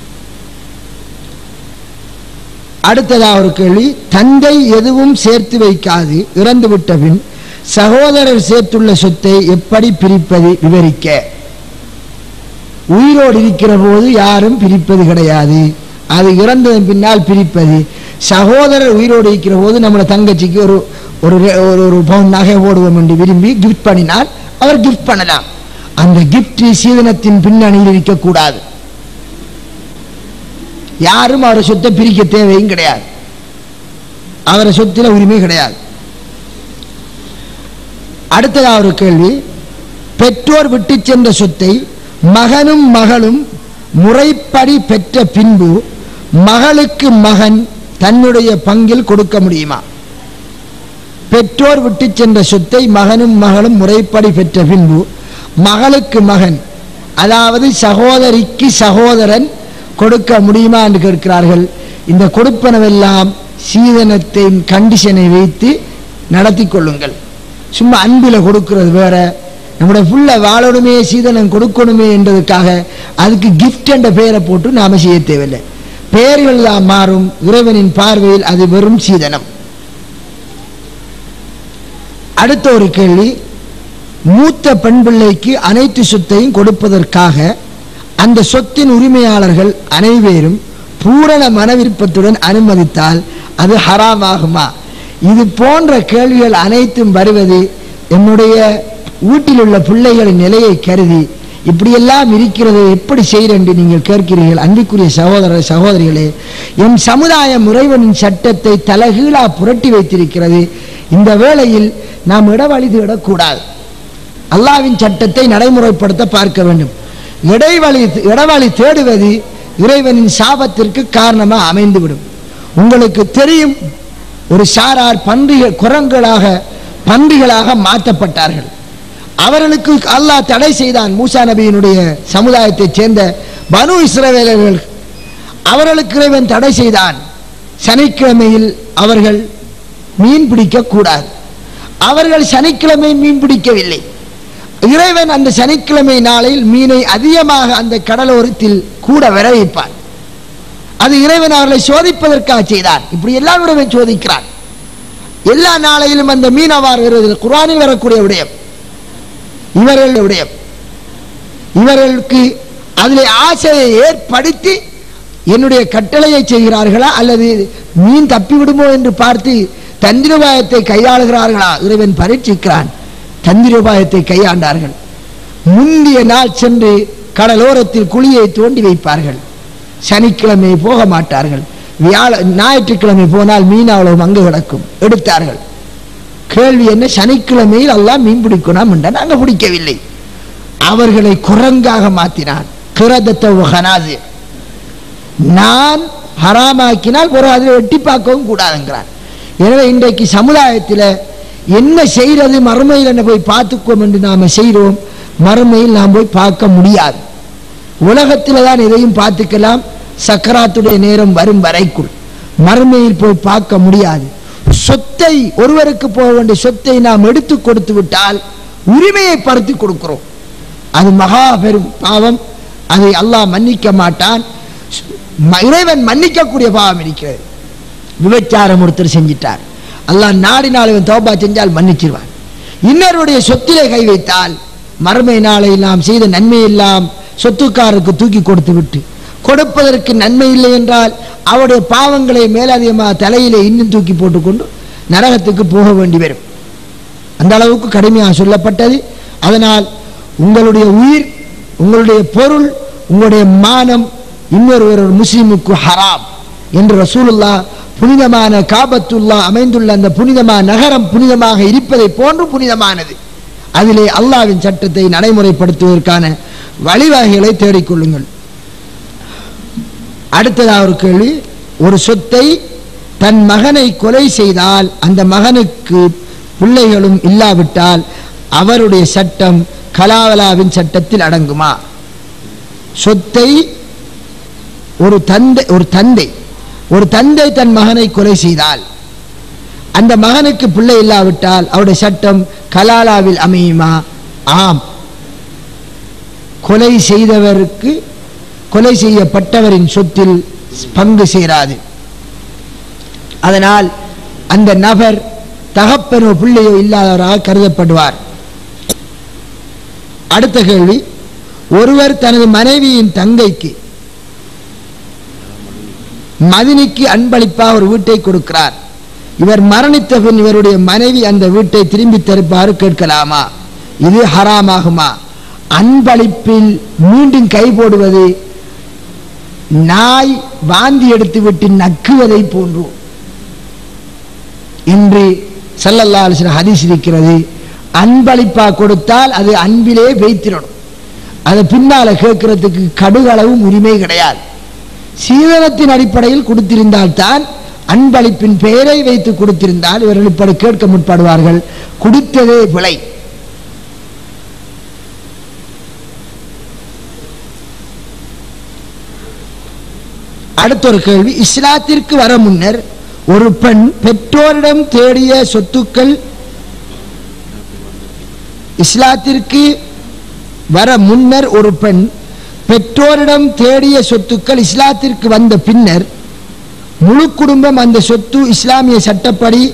அடுத்ததாக ஒரு கேள்வி தந்தை எதுவும் சேர்த்து வைக்காது இறந்து விட்ட பின் சகோதரர் சேர்த்துள்ள சொத்தை எப்படி பிரிப்பது விவரிக்க உயிரோடு இருக்கிற போது யாரும் பிரிப்பது கிடையாது அது இறந்ததன் பின்னால் பிரிப்பது சகோதரர் உயிரோடு இருக்கிற போது நம்மளோட தங்கச்சிக்கு ஒரு ஒரு ஒரு ஒரு பவுன் நகை ஓடுவோம் என்று விரும்பி கிஃப்ட் பண்ணினால் அவர் கிஃப்ட் பண்ணலாம் அந்த கிஃப்ட் சீதனத்தின் பின்னணியில் இருக்கக்கூடாது யாரும் அவரை சொத்தை பிரிக்க தேவையும் கிடையாது அவரை சொத்துல உரிமை கிடையாது அடுத்ததாக ஒரு கேள்வி பெற்றோர் விட்டு சென்ற சொத்தை மகனும் மகளும் முறைப்படி பெற்ற பின்பு மகளுக்கு மகன் தன்னுடைய பங்கில் கொடுக்க முடியுமா பெற்றோர் விட்டு சென்ற சொத்தை மகனும் மகளும் முறைப்படி பெற்ற பின்பு மகளுக்கு மகன் அதாவது சகோதரிக்கு சகோதரன் கொடுக்க முடியுமா என்று கேட்கிறார்கள் இந்த கொடுப்பனவெல்லாம் சீதனத்தின் கண்டிஷனை வைத்து நடத்தி கொள்ளுங்கள் சும்மா அன்பில் கொடுக்கிறது வேற நம்முடைய புள்ள வாழணுமே சீதனம் கொடுக்கணுமே என்றதுக்காக அதுக்கு கிஃப்ட் என்ற பெயரை போட்டு நாம செய்ய தேவையில்லை பெயர்கள் தான் மாறும் இறைவனின் பார்வையில் அது வெறும் சீதனம் அடுத்த ஒரு கேள்வி மூத்த பெண் பிள்ளைக்கு அனைத்து சொத்தையும் கொடுப்பதற்காக அந்த சொத்தின் உரிமையாளர்கள் அனைவரும் பூரண மனவிருப்பத்துடன் அனுமதித்தால் அது ஹராமாகுமா இது போன்ற கேள்விகள் அனைத்தும் வருவது என்னுடைய வீட்டில் உள்ள பிள்ளைகளின் நிலையை கருதி இப்படியெல்லாம் இருக்கிறது எப்படி செய்கிறேன் நீங்கள் கேட்கிறீர்கள் அன்பிற்குரிய சகோதர சகோதரிகளே என் சமுதாயம் இறைவனின் சட்டத்தை தலகீழா புரட்டி வைத்திருக்கிறது இந்த வேளையில் நாம் இடவழிது விடக்கூடாது அல்லாவின் சட்டத்தை நடைமுறைப்படுத்த பார்க்க வேண்டும் இடைவழி இடவழி தேடுவது இறைவனின் சாபத்திற்கு காரணமாக அமைந்துவிடும் உங்களுக்கு தெரியும் ஒரு சாரார் பன்றிகள் குரங்களாக பன்றிகளாக மாற்றப்பட்டார்கள் அவர்களுக்கு அல்லாஹ் தடை செய்தான் மூசா நபியினுடைய சமுதாயத்தைச் சேர்ந்த பனு இஸ்ரவேலர்கள் அவர்களுக்கு இறைவன் தடை செய்தான் சனிக்கிழமையில் அவர்கள் மீன் பிடிக்க கூடாது அவர்கள் சனிக்கிழமை மீன் பிடிக்கவில்லை இறைவன் அந்த சனிக்கிழமை நாளில் மீனை அதிகமாக அந்த கடலோரத்தில் கூட வர வைப்பான் அது இறைவன் அவர்களை சோதிப்பதற்காக செய்தான் இப்படி எல்லாருடைய சோதிக்கிறான் எல்லா நாளையிலும் அந்த மீனவார் வருவதில் குரானில் வரக்கூடிய விடயம் இவர்கள் விடயம் இவர்களுக்கு அதில் ஆசையை ஏற்படுத்தி என்னுடைய கட்டளையை செய்கிறார்களா அல்லது மீன் தப்பி விடுமோ என்று பார்த்து தந்திரோபாயத்தை கையாளுகிறார்களா இறைவன் பரீட்சிக்கிறான் தந்திரோபாயத்தை கையாண்டார்கள் முந்திய நாள் சென்று கடலோரத்தில் குழியை தோண்டி வைப்பார்கள் சனிக்கிழமை போக மாட்டார்கள் வியாழ ஞாயிற்றுக்கிழமை போனால் மீன் அவ்வளவு அங்கு கிடக்கும் எடுத்தார்கள் கேள்வி என்ன சனிக்கிழமையில் அல்லாஹ் மீன் பிடிக்கணும் என்றான் அங்க பிடிக்கவில்லை அவர்களை குரங்காக மாற்றினான் கிரதத்தனாது நான் ஹராமாக்கினால் ஒரு அதில் வெட்டி பார்க்கவும் கூடாதுங்கிறான் எனவே இன்றைக்கு சமுதாயத்தில் என்ன செய்யறது மறுமையில் என்ன போய் பார்த்துக்கோம் என்று நாம செய்கிறோம் மறுமையில் நாம் போய் பார்க்க முடியாது உலகத்தில் தான் எதையும் பார்த்துக்கலாம் சக்கராத்துடைய நேரம் வரும் வரைக்குள் மறுமையில் போய் பார்க்க முடியாது சொத்தை ஒருவருக்கு போக வேண்டிய சொத்தை நாம் எடுத்து கொடுத்து விட்டால் உரிமையை பருத்தி கொடுக்கிறோம் அது மகா பெரும் பாவம் அதை அல்லாஹ் மன்னிக்க மாட்டான் ம- இறைவன் மன்னிக்கக்கூடிய பாவம் இருக்கிறது விபச்சாரம் ஒருத்தர் செஞ்சிட்டார் அல்லாஹ் நாடினால் இவன் தௌபா செஞ்சால் மன்னிச்சிருவான் இன்னொருடைய சொத்திலே கை வைத்தால் மறுமை நாளை நாம் செய்த நன்மை எல்லாம் சொத்துக்காரருக்கு தூக்கி கொடுத்து விட்டு கொடுப்பதற்கு நன்மை இல்லை என்றால் அவருடைய பாவங்களை மேலதிகமாக தலையிலே இன்னும் தூக்கி போட்டுக்கொண்டு நரகத்துக்கு போக வேண்டி வரும் அந்த அளவுக்கு கடுமையாக சொல்லப்பட்டது அதனால் உங்களுடைய உயிர் உங்களுடைய பொருள் உங்களுடைய மானம் இன்னொரு ஒரு முஸ்லிமுக்கு ஹராம் என்று ரசூலுல்லா புனிதமான காபத்துல்லா அமைந்துள்ள அந்த புனிதமான நகரம் புனிதமாக இருப்பதை போன்று புனிதமானது அதிலே அல்லாவின் சட்டத்தை நடைமுறைப்படுத்துவதற்கான வழிவகைகளை தேடிக்கொள்ளுங்கள் அடுத்ததாக ஒரு கேள்வி ஒரு சொத்தை தன் மகனை கொலை செய்தால் அந்த மகனுக்கு பிள்ளைகளும் இல்லாவிட்டால் அவருடைய சட்டம் கலாவலாவின் சட்டத்தில் அடங்குமா சொத்தை ஒரு தந்தை ஒரு தந்தை ஒரு தந்தை தன் மகனை கொலை செய்தால் அந்த மகனுக்கு பிள்ளை இல்லாவிட்டால் அவருடைய சட்டம் கலாலாவில் அமையுமா ஆம் கொலை செய்தவருக்கு கொலை செய்யப்பட்டவரின் சொத்தில் பங்கு சேராது அதனால் அந்த நபர் தகப்பனோ பிள்ளையோ இல்லாதவராக கருதப்படுவார் அடுத்த கேள்வி ஒருவர் தனது மனைவியின் தங்கைக்கு மதினிக்கு அன்பளிப்பாக ஒரு வீட்டை கொடுக்கிறார் இவர் மரணித்த பின் இவருடைய மனைவி அந்த வீட்டை திரும்பி தருப்பாறு கேட்கலாமா இது ஹராமாகுமா அன்பளிப்பில் மீண்டும் கை போடுவது நாய் வாந்தி எடுத்து விட்டு நக்குவதை போன்று இன்று சல்லல்லா அலிஸ்லாம் ஹதீஸ் இருக்கிறது அன்பளிப்பா கொடுத்தால் அது அன்பிலே வைத்திடணும் அதை பின்னால கேட்கறதுக்கு கடுகளவும் உரிமை கிடையாது சீதனத்தின் அடிப்படையில் கொடுத்திருந்தால் தான் அன்பளிப்பின் பெயரை வைத்து கொடுத்திருந்தால் இவர்கள் இப்படி கேட்க முற்படுவார்கள் குடித்ததே விலை அடுத்த ஒரு கேள்வி இஸ்லாத்திற்கு வர முன்னர் ஒரு பெண் பெற்றோரிடம் தேடிய சொத்துக்கள் இஸ்லாத்திற்கு வர முன்னர் ஒரு பெண் பெற்றோரிடம் தேடிய சொத்துக்கள் இஸ்லாத்திற்கு வந்த பின்னர் முழு குடும்பம் அந்த சொத்து இஸ்லாமிய சட்டப்படி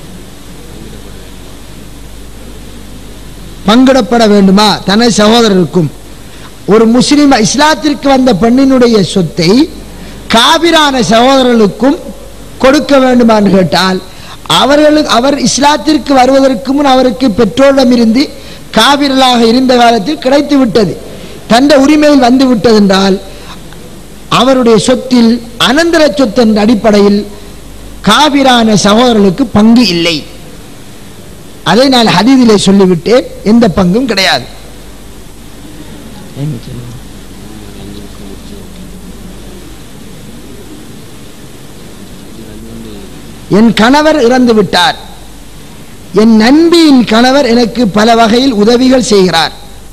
பங்கிடப்பட வேண்டுமா தனது சகோதரருக்கும் ஒரு முஸ்லிம் இஸ்லாத்திற்கு வந்த பெண்ணினுடைய சொத்தை காபிரான சகோதரர்களுக்கும் கொடுக்க வேண்டுமான்னு கேட்டால் அவர்களுக்கு அவர் இஸ்லாத்திற்கு வருவதற்கு முன் அவருக்கு பெற்றோரிடம் இருந்து காவிரலாக இருந்த காலத்தில் கிடைத்து விட்டது தந்த உரிமையில் வந்து விட்டதென்றால் அவருடைய சொத்தில் அனந்தர சொத்தின் அடிப்படையில் காவிரான சகோதரர்களுக்கு பங்கு இல்லை அதை நான் ஹதீதிலே சொல்லிவிட்டேன் எந்த பங்கும் கிடையாது என் கணவர் இறந்து விட்டார் என் நண்பியின் கணவர் எனக்கு பல வகையில் உதவிகள் செய்கிறார்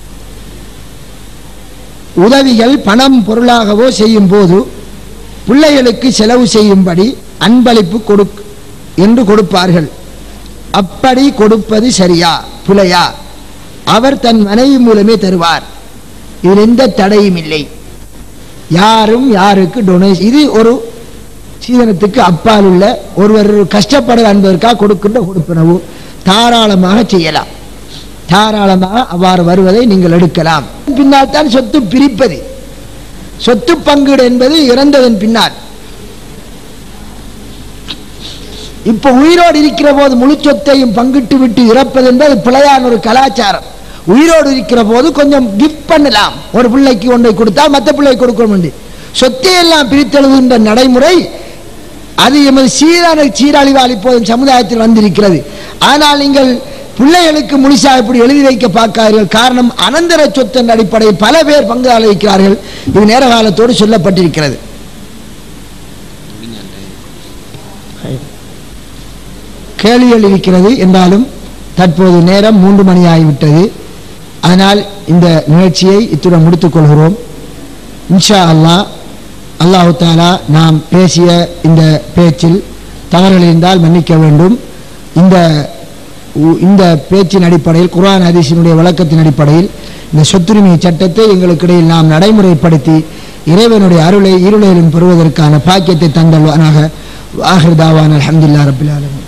உதவிகள் பணம் பொருளாகவோ செய்யும் போது பிள்ளைகளுக்கு செலவு செய்யும்படி அன்பளிப்பு கொடு என்று கொடுப்பார்கள் அப்படி கொடுப்பது சரியா புலையா அவர் தன் மனைவி மூலமே தருவார் இதில் எந்த தடையும் இல்லை யாரும் யாருக்கு டொனேஷன் இது ஒரு சீதனத்துக்கு அப்பால் உள்ள ஒருவர் கஷ்டப்பட என்பதற்காக கொடுக்கின்ற கொடுப்பினவு தாராளமாக செய்யலாம் தாராளமாக அவ்வாறு வருவதை நீங்கள் எடுக்கலாம் பின்னால் தான் சொத்து பிரிப்பது சொத்து பங்கீடு என்பது இறந்ததன் பின்னால் இப்ப உயிரோடு இருக்கிற போது முழு சொத்தையும் பங்கிட்டு விட்டு இறப்பது என்பது பிழையான ஒரு கலாச்சாரம் உயிரோடு இருக்கிற போது கொஞ்சம் கிஃப்ட் பண்ணலாம் ஒரு பிள்ளைக்கு ஒன்றை கொடுத்தா மற்ற பிள்ளைக்கு கொடுக்கணும் சொத்தை எல்லாம் பிரித்தெழுதுகின்ற நடைமுறை அது எமது சீரான சீரழிவால் இப்போதும் சமுதாயத்தில் வந்திருக்கிறது ஆனால் நீங்கள் பிள்ளைகளுக்கு முழுசா இப்படி எழுதி வைக்க பார்க்காதீர்கள் காரணம் அனந்தர சொத்தின் அடிப்படையில் பல பேர் பங்காளி வைக்கிறார்கள் இது நேர காலத்தோடு சொல்லப்பட்டிருக்கிறது கேள்விகள் இருக்கிறது என்றாலும் தற்போது நேரம் மூன்று மணி ஆகிவிட்டது அதனால் இந்த நிகழ்ச்சியை இத்துடன் முடித்துக் கொள்கிறோம் இன்ஷா அல்லாஹ் அல்லாஹு தாலா நாம் பேசிய இந்த பேச்சில் தவறுகள் இருந்தால் மன்னிக்க வேண்டும் இந்த உ- இந்த பேச்சின் அடிப்படையில் குர்ஆன் ஹதீஸினுடைய விளக்கத்தின் அடிப்படையில் இந்த சொத்துரிமை சட்டத்தை எங்களுக்கிடையில் நாம் நடைமுறைப்படுத்தி இறைவனுடைய அருளை இருளையிலும் பெறுவதற்கான பாக்கியத்தை தந்தல்வானாக ஆஹிர் தாவான் அல்ஹம்துலில்லாஹ் ரப்பில் ஆலமீன்